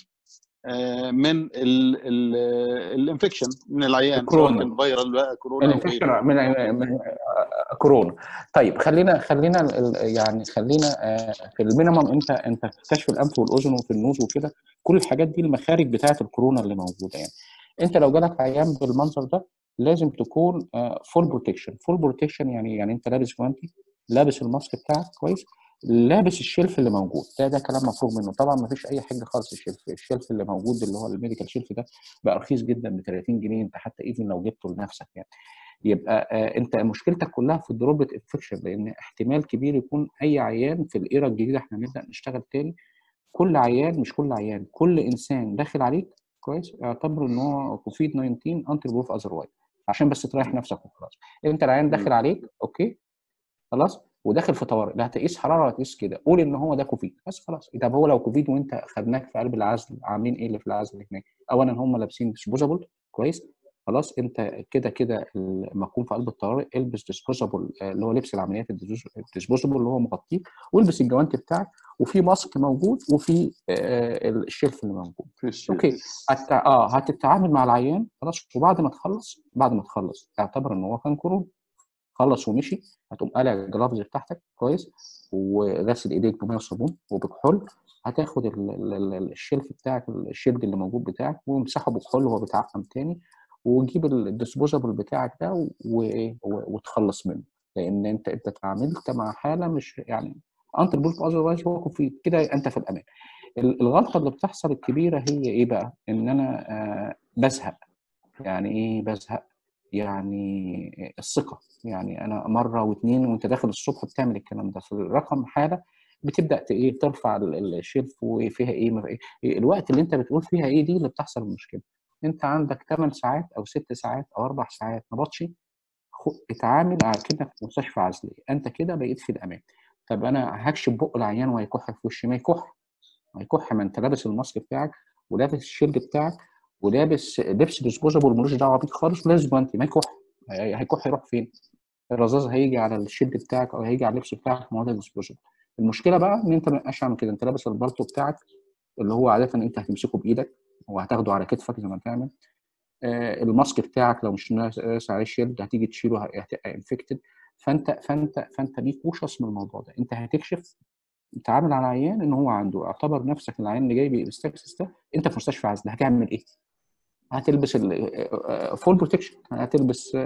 من الانفكشن من العيان سواء الكورونا كان فيرال بقى كورونا او غيره الانفكشن من من كورونا طيب خلينا خلينا ال- ال- يعني خلينا آه، في المينيمم انت انت في كشف الانف والاذن وفي النوز وكده كل الحاجات دي المخارج بتاعه الكورونا اللي موجوده يعني انت لو جالك عيان بالمنظر ده لازم تكون فول بروتكشن فول بروتكشن يعني يعني انت لابس جوانتي لابس الماسك بتاعك كويس لابس الشلف اللي موجود ده ده كلام مفروغ منه طبعا ما فيش اي حاجه خالص الشلف الشلف اللي موجود اللي هو الميديكال شيلف ده بقى رخيص جدا ب 30 جنيه انت حتى ايفن لو جبته لنفسك يعني يبقى آه، انت مشكلتك كلها في الدروبلت انفكشن لان احتمال كبير يكون اي عيان في الايرا الجديده احنا هنبدا نشتغل تاني كل عيان مش كل عيان كل انسان داخل عليك كويس اعتبر ان هو كوفيد 19 انتي بروف اذروايز عشان بس تريح نفسك وخلاص انت العيان داخل عليك اوكي خلاص وداخل في طوارئ لا هتقيس حراره ولا هتقيس كده قول ان هو ده كوفيد بس خلاص طب هو لو كوفيد وانت خدناك في قلب العزل عاملين ايه اللي في العزل هناك اولا هم لابسين ديسبوزابل كويس خلاص انت كده كده لما تكون في قلب الطوارئ البس ديسبوزابل اللي هو لبس العمليات الديسبوزابل اللي هو مغطيه والبس الجوانت بتاعك وفي ماسك موجود وفي آه، الشيلف اللي موجود في الشيء اوكي هت... اه هتتعامل مع العيان خلاص وبعد ما تخلص بعد ما تخلص اعتبر ان هو كان كورونا خلص ومشي هتقوم قالع الجلافز بتاعتك كويس وغسل ايديك بميه وصابون وبكحول هتاخد ال- ال- ال- الشلف بتاعك الشيلد اللي موجود بتاعك وامسحه بكحول وهو بيتعقم تاني وجيب الديسبوزابل بتاعك ده و... و... وتخلص منه لان انت انت اتعاملت مع حاله مش يعني انت بولف اذروايز هو كوفيد كده انت في الامان ال- الغلطه اللي بتحصل الكبيره هي ايه بقى؟ ان انا آه بزهق يعني ايه بزهق؟ يعني الثقه يعني انا مره واثنين وانت داخل الصبح بتعمل الكلام ده في الرقم حاله بتبدا ت- ايه ترفع ال- الشيلف وفيها ايه ما فيها إيه. الوقت اللي انت بتقول فيها ايه دي اللي بتحصل المشكله انت عندك 8 ساعات او 6 ساعات او 4 ساعات نبطشي خ- اتعامل كأنك في مستشفى عزلي انت كده بقيت في الامان طب انا هكشف بق العيان وهيكح في وشي ما يكح ما يكح ما انت لابس الماسك بتاعك ولابس الشيلد بتاعك ولابس لبس ديسبوزابل ملوش دعوه بيك خالص لازم انت ما يكح هي- هيكح يروح فين؟ الرذاذ هيجي على الشيلد بتاعك او هيجي على اللبس بتاعك ما هو ده ديسبوزابل المشكله بقى ان انت ما يبقاش عامل كده انت لابس البالطو بتاعك اللي هو عاده انت هتمسكه بايدك وهتاخده على كتفك زي ما تعمل آه، الماسك بتاعك لو مش ناقص عليه شيلد هتيجي تشيله هتبقى انفكتد فانت فانت فانت بيك وشص من الموضوع ده انت هتكشف تعامل على عيان ان هو عنده اعتبر نفسك العيان اللي جاي بالاستكسس ده انت في مستشفى عزل هتعمل ايه؟ هتلبس فول بروتكشن هتلبس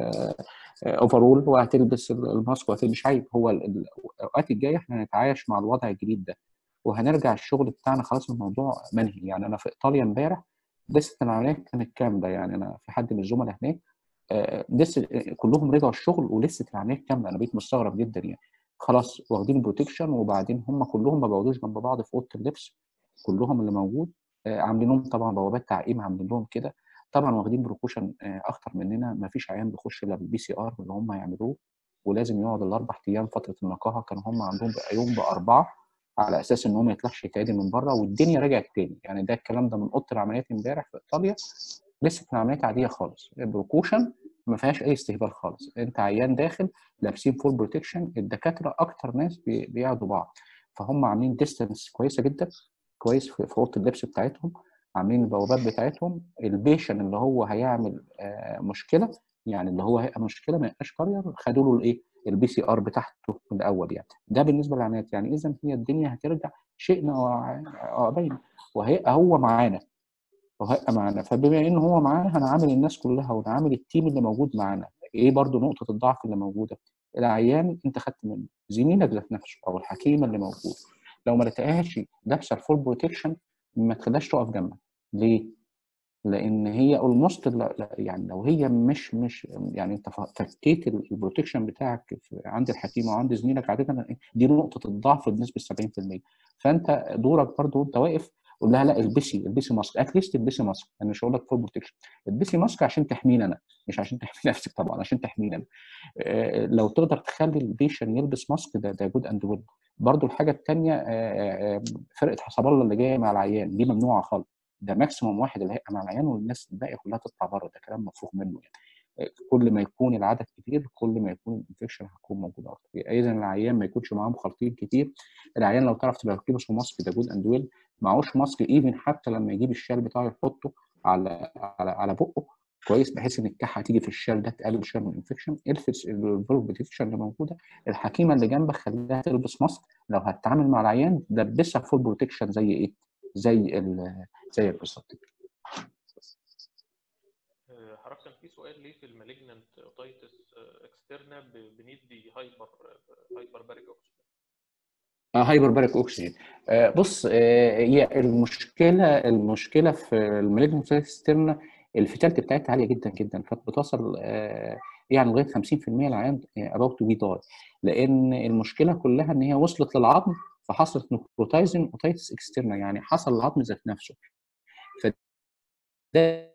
اوفرول وهتلبس ال- الماسك وهتلبس مش عيب هو ال- ال- الاوقات الجايه احنا هنتعايش مع الوضع الجديد ده وهنرجع الشغل بتاعنا خلاص الموضوع منهي يعني انا في ايطاليا امبارح لسه العمليات كانت كامله يعني انا في حد من الزملاء هناك آه، لسه كلهم رجعوا الشغل ولسه العمليات كامله انا بقيت مستغرب جدا يعني خلاص واخدين بروتكشن وبعدين هم كلهم ما بيقعدوش جنب بعض في اوضه اللبس كلهم اللي موجود آه، عاملين لهم طبعا بوابات تعقيم عاملين لهم كده طبعا واخدين بروكوشن اكتر مننا ما فيش عيان بيخش الا بالبي سي ار اللي هم يعملوه ولازم يقعد الاربع ايام فتره النقاهه كانوا هم عندهم بقى يوم باربعه على اساس ان هو ما يطلعش يتعدي من بره والدنيا رجعت تاني يعني ده الكلام ده من اوضه العمليات امبارح في ايطاليا لسه العمليات عاديه خالص بروكوشن ما فيهاش اي استهبال خالص انت عيان داخل لابسين فول بروتكشن الدكاتره اكتر ناس بي- بيعدوا بعض فهم عاملين ديستنس كويسه جدا كويس في في اوضه اللبس بتاعتهم عاملين البوابات بتاعتهم البيشن اللي هو هيعمل آه، مشكله يعني اللي هو هيبقى مشكله ما يبقاش كارير خدوا له الايه البي سي ار بتاعته من الاول يعني ده بالنسبه للعمليات يعني اذا هي الدنيا هترجع شئنا وع- او ابينا وهيبقى هو معانا وهيبقى معانا فبما ان هو معانا هنعامل الناس كلها ونعامل التيم اللي موجود معانا ايه برضو نقطه الضعف اللي موجوده العيان انت خدت منه زميلك ذات نفسه او الحكيم اللي موجود لو ما لقيتهاش لابسه الفول بروتكشن ما تخليهاش تقف جنبك ليه؟ لان هي اولموست يعني لو هي مش مش يعني انت ف- فكيت ال- البروتكشن بتاعك في- عند الحكيم وعند زميلك عاده دي نقطه الضعف بنسبه 70% فانت دورك برضو وانت واقف قول لها لا البسي البسي ماسك اتليست البسي ماسك انا مش هقول لك فول بروتكشن البسي ماسك عشان تحميني انا مش عشان تحمي نفسك طبعا عشان تحميني انا آه، لو تقدر تخلي البيشن يلبس ماسك ده ده جود اند ويل برضو الحاجه الثانيه فرقه حسب الله اللي جايه مع العيان دي ممنوعه خالص ده ماكسيموم واحد اللي هيبقى مع العيان والناس الباقيه كلها تطلع بره ده كلام مفروغ منه يعني آه، كل ما يكون العدد كتير كل ما يكون الانفكشن هتكون موجود اكتر اذا العيان ما يكونش معاه مخالطين كتير العيان لو تعرف تبقى تلبسه ماسك ده جود اند ويل معهوش ماسك ايفن حتى لما يجيب الشال بتاعه يحطه على على على بقه كويس بحيث ان الكحه تيجي في الشال ده تقلل شويه من الانفكشن الفس الفولف بروتكشن اللي موجوده الحكيمه اللي جنبك خليها تلبس ماسك لو هتتعامل مع العيان لبسها فول بروتكشن زي ايه؟ زي ال زي بالظبط آه، حضرتك كان في سؤال ليه في المالجنانت اوتايتس اكسترنا بندي هايبر هايبر باريك اوكسجين اه هايبر باريك اوكسجين آه بص آه هي المشكله المشكله في المالجنت سيسترنا الفيتاليتي بتاعتها عاليه جدا جدا فبتوصل آه يعني لغايه 50% العيان اباوت تو بي داي لان المشكله كلها ان هي وصلت للعظم فحصلت نكروتايزن اوتايتس اكسترنا يعني حصل العظم ذات نفسه فده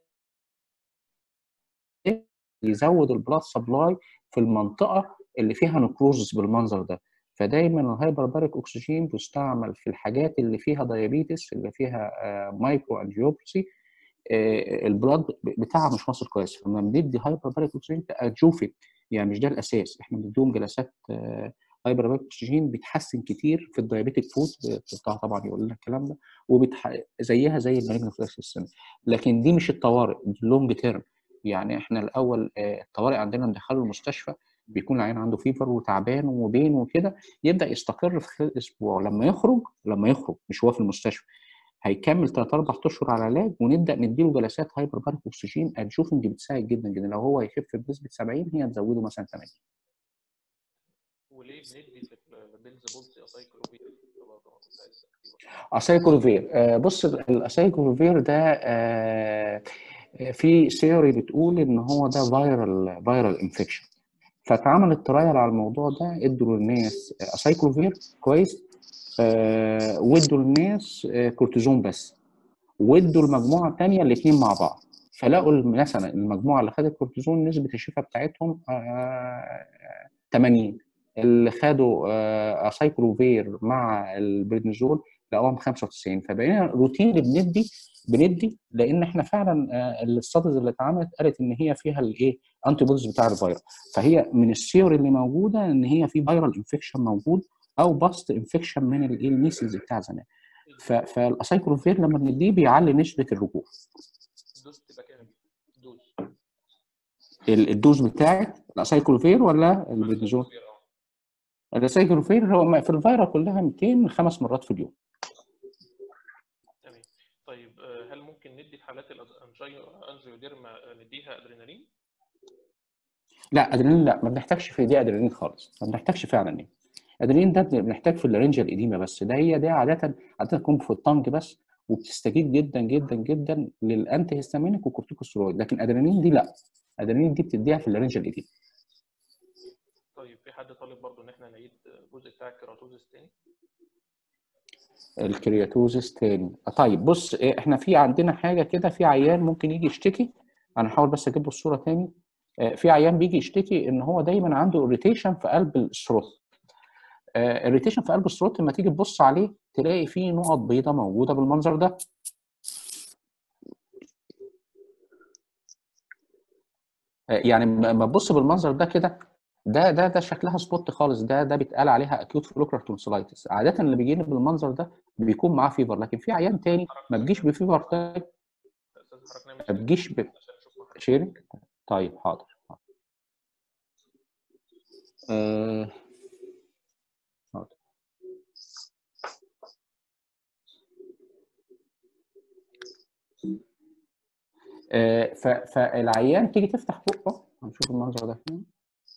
يزود البلاد سبلاي في المنطقه اللي فيها نكروزس بالمنظر ده فدايما الهايبر باريك اكسجين بيستعمل في الحاجات اللي فيها دايابيتس اللي فيها مايكرو انجيوبسي البلاد بتاعها مش واصل كويس فلما بندي هايبر باريك اكسجين تشوفي يعني مش ده الاساس احنا بنديهم جلسات هايبر باريك اكسجين بتحسن كتير في الدايابيتك فود بتاع طبعا يقول لنا الكلام ده وبتح... زيها زي المالجنت سيستم لكن دي مش الطوارئ دي اللونج تيرم يعني احنا الاول الطوارئ عندنا ندخله المستشفى بيكون العيان عنده فيفر وتعبان وبين وكده يبدا يستقر في خلال اسبوع لما يخرج لما يخرج مش هو في المستشفى هيكمل 3 4 اشهر على العلاج ونبدا نديله جلسات هايبر بارك اكسجين هنشوف دي بتساعد جدا جدا لو هو هيخف بنسبه 70 هي تزوده مثلا 80 وليه بندي في البنز بولسي اسايكلوفير اسايكلوفير آه بص الاسايكلوفير ده آه في ثيوري بتقول ان هو ده فايرال فايرال انفكشن فاتعملت ترايل على الموضوع ده ادوا للناس اسايكلوفير كويس آه وادوا للناس آه كورتيزون بس وادوا المجموعه الثانيه الاثنين مع بعض فلقوا مثلا المجموعه اللي خدت كورتيزون نسبه الشفاء بتاعتهم آه 80 اللي خدوا آه اسايكلوفير مع البريدنيزول لقوهم 95 فبقينا روتين بندي بندي لان احنا فعلا الاستاديز اللي اتعملت قالت ان هي فيها الايه انتي بوديز بتاع الفيروس فهي من الثيوري اللي موجوده ان هي في فيرال انفكشن موجود او باست انفكشن من الايه الميسلز بتاع زمان فالاسايكلوفير لما بنديه بيعلي نسبه الرجوع الدوز تبقى كام دوز الدوز بتاعت الاسايكلوفير ولا البريدنيزول الاسايكلوفير هو في الفيروس كلها 200 خمس مرات في اليوم تمام طيب هل ممكن ندي في حالات الانجيوديرما نديها ادرينالين؟ لا ادرينالين لا ما بنحتاجش في دي ادرينالين خالص ما بنحتاجش فعلا يعني ادرينالين ده بنحتاج في اللارنجال ايديما بس ده هي ده عاده عاده تكون في الطنج بس وبتستجيب جدا جدا جدا للانتي هيستامينيك والكورتيكوستيرويد لكن ادرينالين دي لا ادرينالين دي بتديها في اللارنجال ايديما طيب في حد طالب برضه ان احنا نعيد الجزء بتاع الكيراتوزيس تاني الكرياتوزيس تاني طيب بص احنا في عندنا حاجه كده في عيان ممكن يجي يشتكي انا هحاول بس اجيب له الصوره تاني في عيان بيجي يشتكي ان هو دايما عنده اريتيشن في قلب الثروت الريتيشن في قلب الثروت لما تيجي تبص عليه تلاقي فيه نقط بيضاء موجوده بالمنظر ده يعني لما تبص بالمنظر ده كده ده ده ده شكلها سبوت خالص ده ده بيتقال عليها اكيوت فلوكرال تونسلايتس عاده اللي بيجي لي بالمنظر ده بيكون معاه فيفر لكن في عيان تاني ما بيجيش بفيفر تايب ما بيجيش ب... شيرنج طيب حاضر آه... حاضر آه ف... فالعيان تيجي تفتح بقه هنشوف المنظر ده فين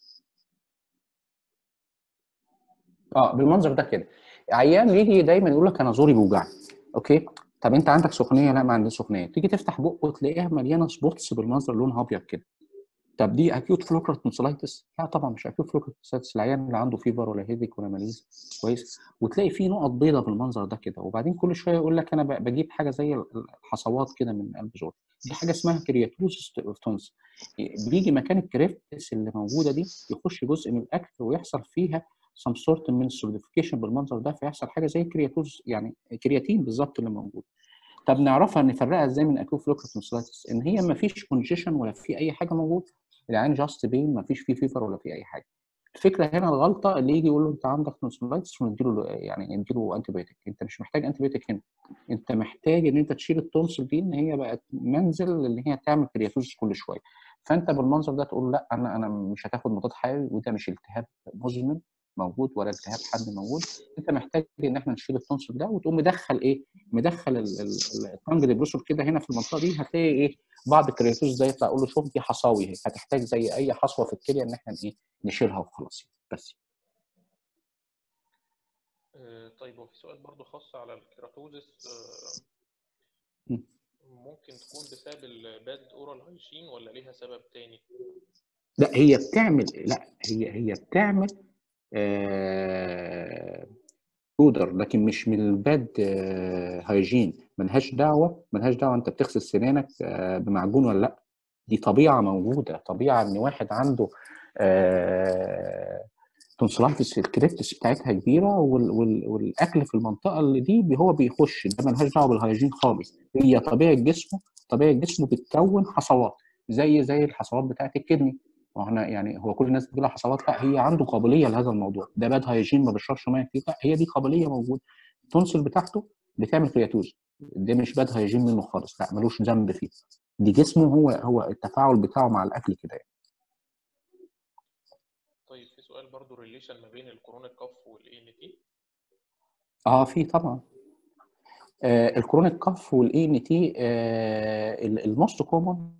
اه بالمنظر ده كده عيان يجي دايما يقول لك انا زوري بيوجعني اوكي طب انت عندك سخونيه لا ما عنديش سخونيه تيجي تفتح بقه تلاقيها مليانه سبوتس بالمنظر لونها ابيض كده طب دي اكيوت فلوكر تونسلايتس لا طبعا مش اكيوت فلوكر تونسلايتس العيان اللي عنده فيفر ولا هيديك ولا ماليز كويس وتلاقي فيه نقط بيضاء بالمنظر ده كده وبعدين كل شويه يقول لك انا ب- بجيب حاجه زي الحصوات كده من قلب زور دي حاجه اسمها كرياتوزس تونس بيجي مكان الكريفتس اللي موجوده دي يخش جزء من الاكل ويحصل فيها some sort من السوليديفيكيشن بالمنظر ده فيحصل حاجه زي كرياتوز يعني كرياتين بالظبط اللي موجود طب نعرفها نفرقها ازاي من اكيوت فلوكر تونسلايتس ان هي ما فيش كونجيشن ولا في اي حاجه موجود العين جاست بين ما فيش فيه فيفر ولا في اي حاجه الفكره هنا الغلطه اللي يجي يقول له انت عندك تونسلايتس ونديله يعني نديله انتي بايوتيك انت مش محتاج انتي بايوتيك هنا انت محتاج ان انت تشيل التونسل دي ان هي بقت منزل اللي هي تعمل كرياتوزس كل شويه فانت بالمنظر ده تقول لا انا انا مش هتاخد مضاد حيوي وده مش التهاب مزمن موجود ولا التهاب حد موجود انت محتاج ان احنا نشيل التونسل ده وتقوم مدخل ايه مدخل التانج ديبريسور كده هنا في المنطقه دي هتلاقي ايه بعض الكرياتوز ده يطلع يقول له شوف دي حصاوي اهي هتحتاج زي اي حصوه في الكليه ان احنا ايه نشيلها وخلاص بس آه، طيب وفي سؤال برضو خاص على الكيراتوزس آه، م. ممكن تكون بسبب الباد اورال هايجين ولا ليها سبب تاني؟ لا هي بتعمل لا هي هي بتعمل آه بودر لكن مش من الباد آه هايجين ملهاش دعوه ملهاش دعوه انت بتغسل سنانك آه بمعجون ولا لا دي طبيعه موجوده طبيعه ان واحد عنده آه تونسلايتس الكريبتس بتاعتها كبيره وال وال والاكل في المنطقه اللي دي بي- هو بيخش ده ملهاش دعوه بالهايجين خالص هي طبيعه جسمه طبيعه جسمه بتكون حصوات زي زي الحصوات بتاعت الكدني واحنا يعني هو كل الناس بتجي لها حصوات لا هي عنده قابليه لهذا الموضوع ده باد هايجين ما بيشربش ميه كتير لا هي دي قابليه موجوده التونسل بتاعته بتعمل كرياتوز ده مش باد هايجين منه خالص لا ملوش ذنب فيه دي جسمه هو هو التفاعل بتاعه مع الاكل كده يعني. طيب في سؤال برضو ريليشن ما بين الكورونيك كف والاي ان تي اه في طبعا آه الكرونيك كاف والاي ان تي الموست كومون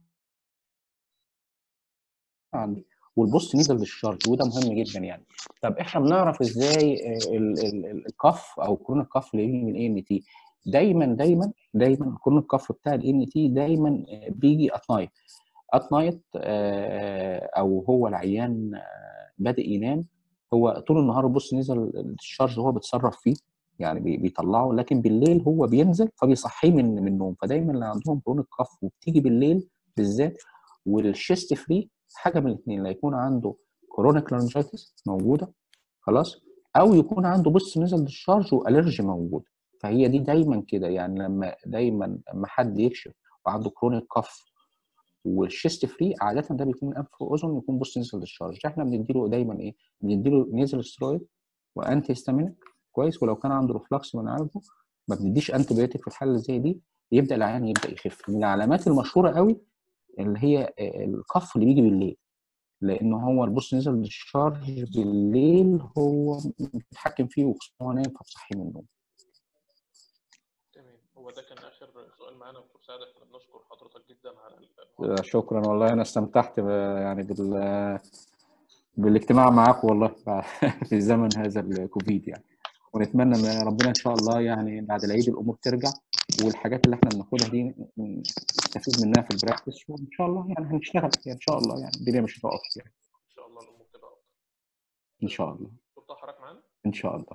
عندي والبوست نيزل للشرج وده مهم جدا يعني طب احنا بنعرف ازاي آه، ال- ال- ال- الكف او الكرونيك كاف اللي بيجي من الاي ان تي دايما دايما دايما الكرونيك كاف بتاع الاي ان تي دايما آه، بيجي ات نايت ات نايت او هو العيان آه، بادئ ينام هو طول النهار البوست نيزل الشارج هو بيتصرف فيه يعني بي- بيطلعه لكن بالليل هو بينزل فبيصحيه من من النوم فدايما اللي عندهم كرونيك كف وبتيجي بالليل بالذات والشيست فري حاجه من الاثنين لا يكون عنده كرونيك لارنجيتس موجوده خلاص او يكون عنده بص نزل الشارج والرجي موجود فهي دي دايما كده يعني لما دايما لما حد يكشف وعنده كرونيك كف والشيست فري عاده ده بيكون انف واذن يكون بص نزل الشارج احنا بنديله دايما ايه بنديله نيزل سترويد وانتي هيستامينيك كويس ولو كان عنده ريفلكس بنعالجه ما بنديش انتي بيوتيك في الحاله اللي زي دي يبدا العيان يبدا يخف من العلامات المشهوره قوي اللي هي الكف اللي بيجي بالليل لان هو البوست نزل الشارج بالليل هو بيتحكم فيه وخصوصا هو نايم فبصحي من النوم تمام هو ده كان اخر سؤال معانا دكتور سعد احنا بنشكر حضرتك جدا على المحاضرة. شكرا والله انا استمتعت ب- يعني بال بالاجتماع معاكم والله في زمن هذا الكوفيد يعني ونتمنى ان ربنا ان شاء الله يعني بعد العيد الامور ترجع والحاجات اللي احنا بناخدها دي نستفيد منها في البراكتس وان شاء الله يعني هنشتغل فيها ان شاء الله يعني الدنيا مش هتقف يعني ان شاء الله الامور تبقى افضل ان شاء الله دكتور طه حضرتك معانا ان شاء الله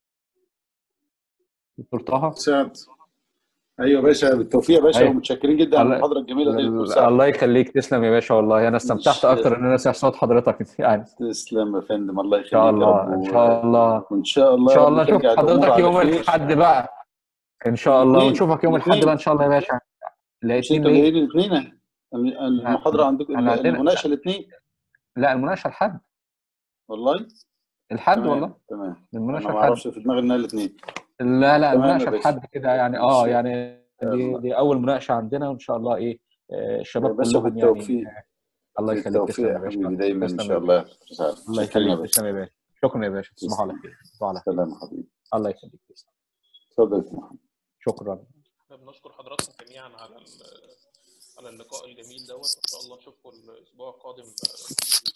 دكتور طه سعد ايوه يا باشا بالتوفيق يا باشا أيوة. ومتشكرين جدا على الله- المحاضره الجميله دي دكتور سعد الله يخليك تسلم يا باشا والله انا استمتعت مش- اكتر ان انا اسمع صوت حضرتك يعني تسلم يا فندم الله ان يخليك شاء يا الله رب ان شاء الله وان شاء الله ان يا شاء رب الله اشوف ترجع الأمور حضرتك على يوم خير. الاحد بقى ان شاء الله الاثنين. ونشوفك يوم الاحد الاثنين. بقى ان شاء الله يا باشا لا مش اتنين انتوا ليه؟ جايين الاثنين المحاضره عندكم احنا عندنا- المناقشه الاثنين لا المناقشه الحد والله الحد تمام والله تمام انا المناقشه ما الحد اعرفش في دماغي انها الاثنين لا لا تمام يا المناقشه باشا. الحد كده يعني اه ماشي. يعني دي, يلا. دي اول مناقشه عندنا وان شاء الله ايه آه، يا الشباب باشا كلهم يعني بالتوفيق الله يخليك بالتوفيق تسلم يا يا باشا حبيبي دايما ان تسلم شاء يا الله يا دكتور سعد الله شكرا يا يخليك باشا تسلم يا باشا شكرا يا باشا تصبحوا على خير تصبحوا على خير سلام يا حبيبي الله يخليك تسلم اتفضل يا محمد شكرا احنا بنشكر حضراتكم جميعا على ال- على اللقاء الجميل دوت وان شاء الله نشوفكم الاسبوع القادم